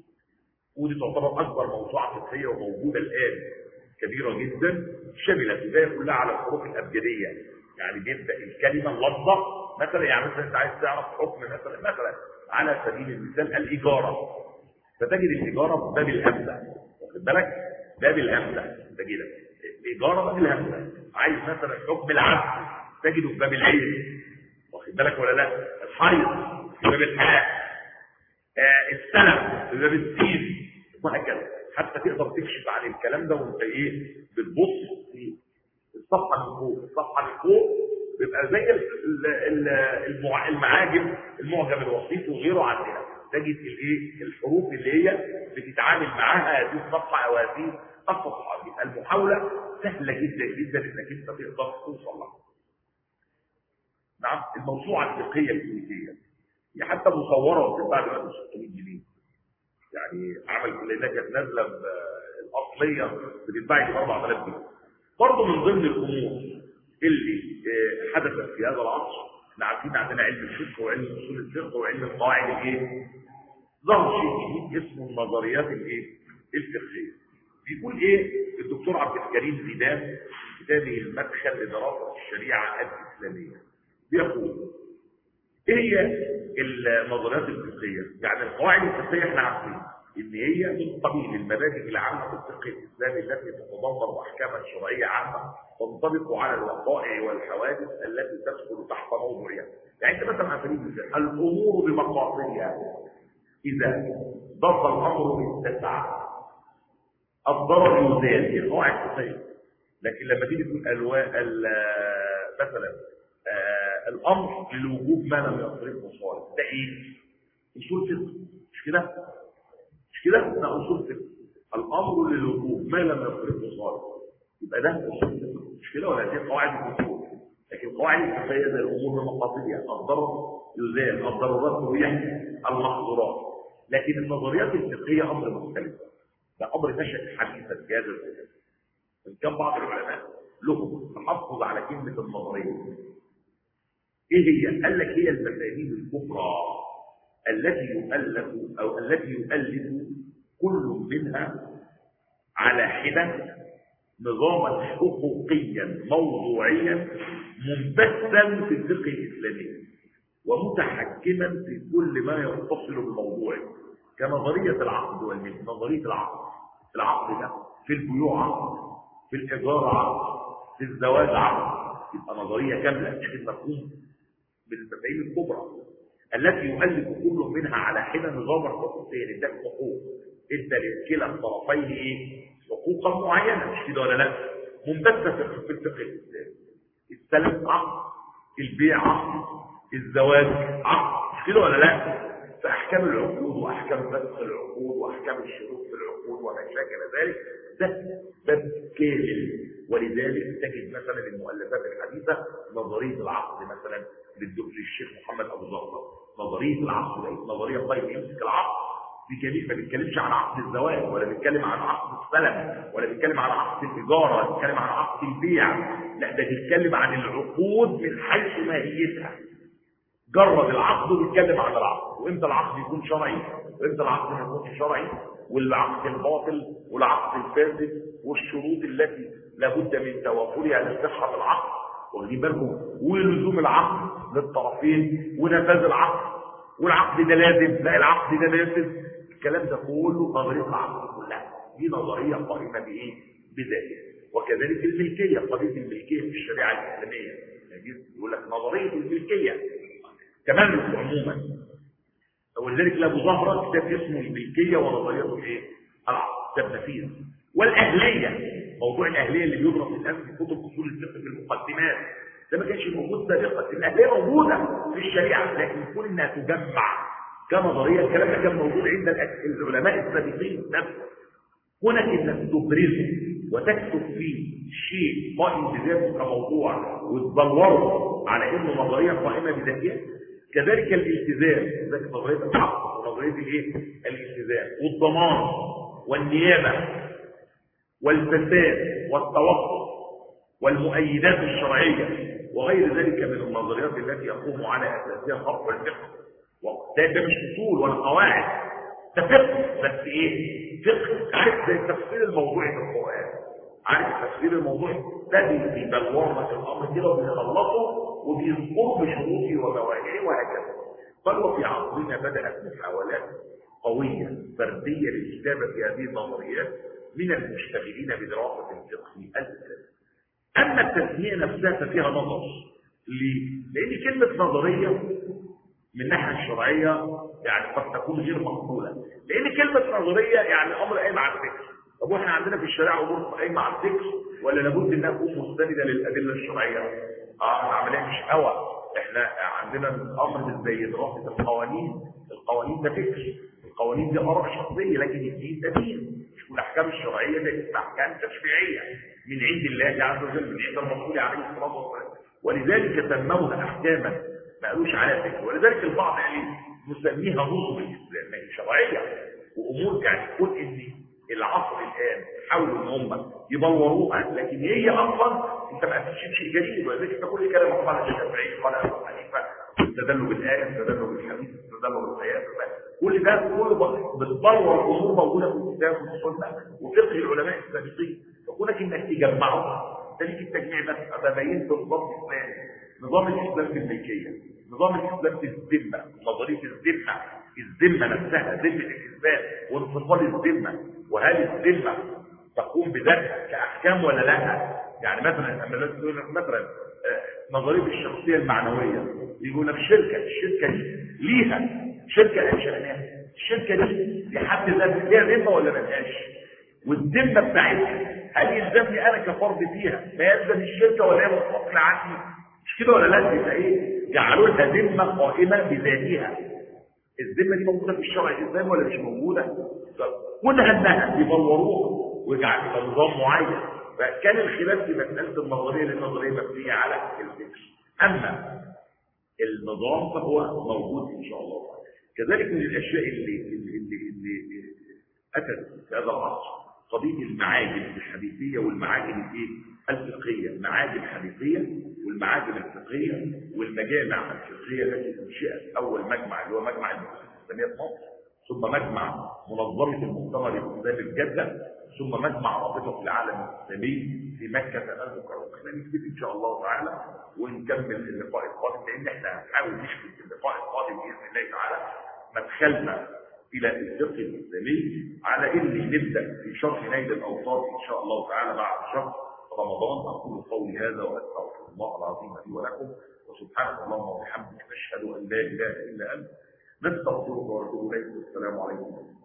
ودي تعتبر أكبر موسوعة فقهية وموجودة الآن كبيرة جدا شملت البداية كلها على الحروف الأبجدية يعني بيبدأ الكلمة اللفظة مثلا يعني مثلا أنت عايز تعرف حكم مثلا مثلا على سبيل المثال الإجارة فتجد الإجارة باب الهمزة واخد بالك باب الهمزة تجدها الإجارة باب الهمزة عايز مثلا حكم العبد تجده في باب العين واخد بالك ولا لا الحيض في باب الحياة آه السلم في باب السين وهكذا حتى تقدر تكشف عن الكلام ده وانت ايه بتبص في الصفحه من فوق الصفحه من فوق بيبقى زي المعاجم المعجم الوسيط وغيره عندنا تجد الايه الحروف اللي هي بتتعامل معاها هذه الصفحه او هذه الصفحه يبقى المحاوله سهله جدا جدا انك انت تقدر توصل لها نعم الموسوعه الفقهيه الكويتيه هي حتى مصوره وبتتباع دلوقتي ب 600 جنيه يعني عمل كلنا كانت نازله الاصليه بتتباع ب 4000 جنيه برضه من ضمن الامور اللي حدثت في هذا العصر احنا عارفين عندنا علم الفقه وعلم اصول الفقه وعلم القواعد الايه ظهر شيء جديد اسمه النظريات الايه الفقهيه بيقول ايه الدكتور عبد الكريم زيدان في كتابه المدخل لدراسه الشريعه الاسلاميه بيقول ايه هي النظريات الفقهيه يعني القواعد الفقهيه احنا عارفين ان هي من قبيل المبادئ العامه في الفقه الاسلامي التي تتضمن احكاما شرعيه عامه تنطبق على الوقائع والحوادث التي تدخل تحت موضوعها يعني انت مثلا على سبيل المثال الامور بمقاصدها اذا ضاف الامر بالتسعه الضرر يزال دي قواعد فقهيه لكن لما تيجي تقول الواء مثلا آه الامر للوجوب ما لم يصرفه صالح ده ايه اصول فقه مش كده مش كده ده اصول فقه الامر للوجوب ما لم يصرفه صالح يبقى ده اصول فقه مش كده ولا دي قواعد الاصول لكن قواعد الفقهيه زي الامور بمقاصدها الضرر يزال الضرورات هي المحظورات لكن النظريات الفقهيه امر مختلف ده امر نشأ حديثا في هذا الزمان ان كان بعض العلماء لهم تحفظ على كلمه النظريه ايه هي قال لك هي المفاهيم الكبرى التي يؤلف او التي يؤلف كل منها على حده نظاما حقوقيا موضوعيا منبثا في الفقه الاسلامي ومتحكما في كل ما يتصل بموضوعه كنظريه العقد والملك نظريه العقد العقد ده في البيوع عقد في الايجار عقد في الزواج عقد يبقى نظريه كامله مش مفهوم بالمفاهيم الكبرى التي يؤلف كل منها على حده نظام حقوقي لذات حقوق ادى لكلا الطرفين ايه حقوقا معينه مش كده ولا لا منبثه في الفقه الاسلامي السلف عقد البيع عقد الزواج عقد مش كده ولا لا فاحكام العقود واحكام فسخ العقود واحكام الشروط في العقود وما شاكل ذلك ده باب كامل ولذلك تجد مثلا المؤلفات الحديثه نظريه العقد مثلا للشيخ محمد ابو ظفر نظريه العقد دي نظريه طيب يمسك العقد بجميع ما بيتكلمش عن عقد الزواج ولا بيتكلم عن عقد السلم ولا بيتكلم عن عقد التجاره ولا بيتكلم عن عقد البيع لا ده بيتكلم عن العقود من حيث ماهيتها جرد العقد وبيتكلم عن العقد وامتى العقد يكون شرعي وامتى العقد ما يكونش شرعي والعقد الباطل والعقد الفاسد والشروط التي لابد من توافرها لصحه العقد واخدين بالكم ولزوم العقد للطرفين ونفاذ العقد والعقد ده لازم لا العقد ده نافذ الكلام ده كله نظريه العقد كلها دي نظريه قائمه بايه بذلك وكذلك الملكيه قضيه الملكيه في الشريعه الاسلاميه يقول لك نظريه الملكيه تملك عموما ولذلك لابو زهره كتاب اسمه الملكيه ونظريته ايه العقد كتاب نفيس والاهليه موضوع الاهليه اللي بيدرس الان في كتب اصول الفقه في المقدمات ده ما كانش موجود سابقا الاهليه موجوده في الشريعه لكن كون انها تجمع كنظريه الكلام ده كان موجود عند العلماء السابقين نفسه كونك انك تبرزه وتكتب فيه شيء قائم بذاته كموضوع وتدوره على انه نظريه قائمه بذاتها كذلك الالتزام ذلك نظريه الحق ونظريه الايه الالتزام والضمان والنيابه والفساد والتوقف والمؤيدات الشرعيه وغير ذلك من النظريات التي يقوم على اساسها خط الفقه ده, ده مش اصول ولا قواعد ده فقه بس ايه فقه عارف زي التفسير الموضوعي في القران عارف التفسير الموضوعي ده بيبلور لك الامر كده وبيخلصه وبيذكره بشروطه ومواعيده وهكذا بل وفي عصرنا بدات محاولات قويه فرديه للكتابه في هذه النظريات من المشتغلين بدراسه الفقه الاسلامي اما التسميه نفسها ففيها نظر ليه؟ لان كلمه نظريه من الناحيه الشرعيه يعني قد تكون غير مقبوله لان كلمه نظريه يعني امر قايم على الفكر طب واحنا عندنا في الشريعه امور قايمه على الفكر ولا لابد انها تكون مستنده للادله الشرعيه اه العمليه مش هوى احنا عندنا الامر زي دراسه القوانين القوانين ده فكر القوانين دي اراء شخصيه لكن الدين ده دين والاحكام الشرعيه دي احكام تشريعيه من عند الله عز وجل من عند الرسول عليه الصلاه والسلام ولذلك سموها احكاما ما قالوش عليها فكر ولذلك البعض يعني نسميها نظم الاسلام ما هي شرعيه وامور يعني تكون ان العصر الان حاولوا ان هم يبوروها لكن هي اصلا انت ما فيش شيء جديد ولذلك انت كل كلام قال الشافعي قال ابو حنيفه استدلوا بالايه استدلوا بالحديث استدلوا بالايات كل ده كله بتبلور الامور موجوده في الكتاب والسنه وفقه العلماء السابقين فكونك انك تجمعهم ده ليك التجميع بس ابقى بينت نظام الاسلام نظام الاسلام في الملكيه نظام الاسلام في الذمه نظريه الذمه الذمه نفسها ذمه الاثبات وانفصال الذمه وهل الذمه تقوم بذاتها كاحكام ولا لا يعني مثلا مثلا نظريه الشخصيه المعنويه يقول لك شركه الشركه دي ليها شركه انشاناها الشركه دي في حد ذاتها ليها ذمه ولا ملهاش والذمه بتاعتها هل يلزمني انا كفرد فيها ما يلزم الشركه ولا هي منفصله عني مش كده ولا لا يبقى ايه جعلوا لها ذمه قائمه بذاتها الذمه دي موجوده في الشرع الاسلامي ولا مش موجوده كونها انها يبوروها ويجعلوا نظام معين فكان الخلاف في مساله النظريه لان النظريه مبنيه على الفكر اما النظام فهو موجود ان شاء الله كذلك من الاشياء اللي اللي اللي, اللي اتت في هذا العصر قضيه المعاجم الحديثيه والمعاجم الايه الفقهيه المعاجم الحديثيه والمعاجم الفقهيه والمجامع الفقهيه التي انشئت اول مجمع اللي هو مجمع المؤسسه الاسلاميه في مصر ثم مجمع منظمه المؤتمر الاسلامي في جده ثم مجمع رابطه العالم الاسلامي في مكه المكرمه احنا نكتب ان شاء الله تعالى ونكمل اللقاء القادم لان احنا هنحاول نشوف في اللقاء القادم باذن الله تعالى مدخلنا الى الفقه الاسلامي على ان نبدا في شرح نيل الاوطان ان شاء الله تعالى بعد شهر رمضان اقول قولي هذا واستغفر الله العظيم لي ولكم وسبحانك اللهم وبحمدك نشهد ان لا اله الا انت نستغفرك ونتوب اليك والسلام عليكم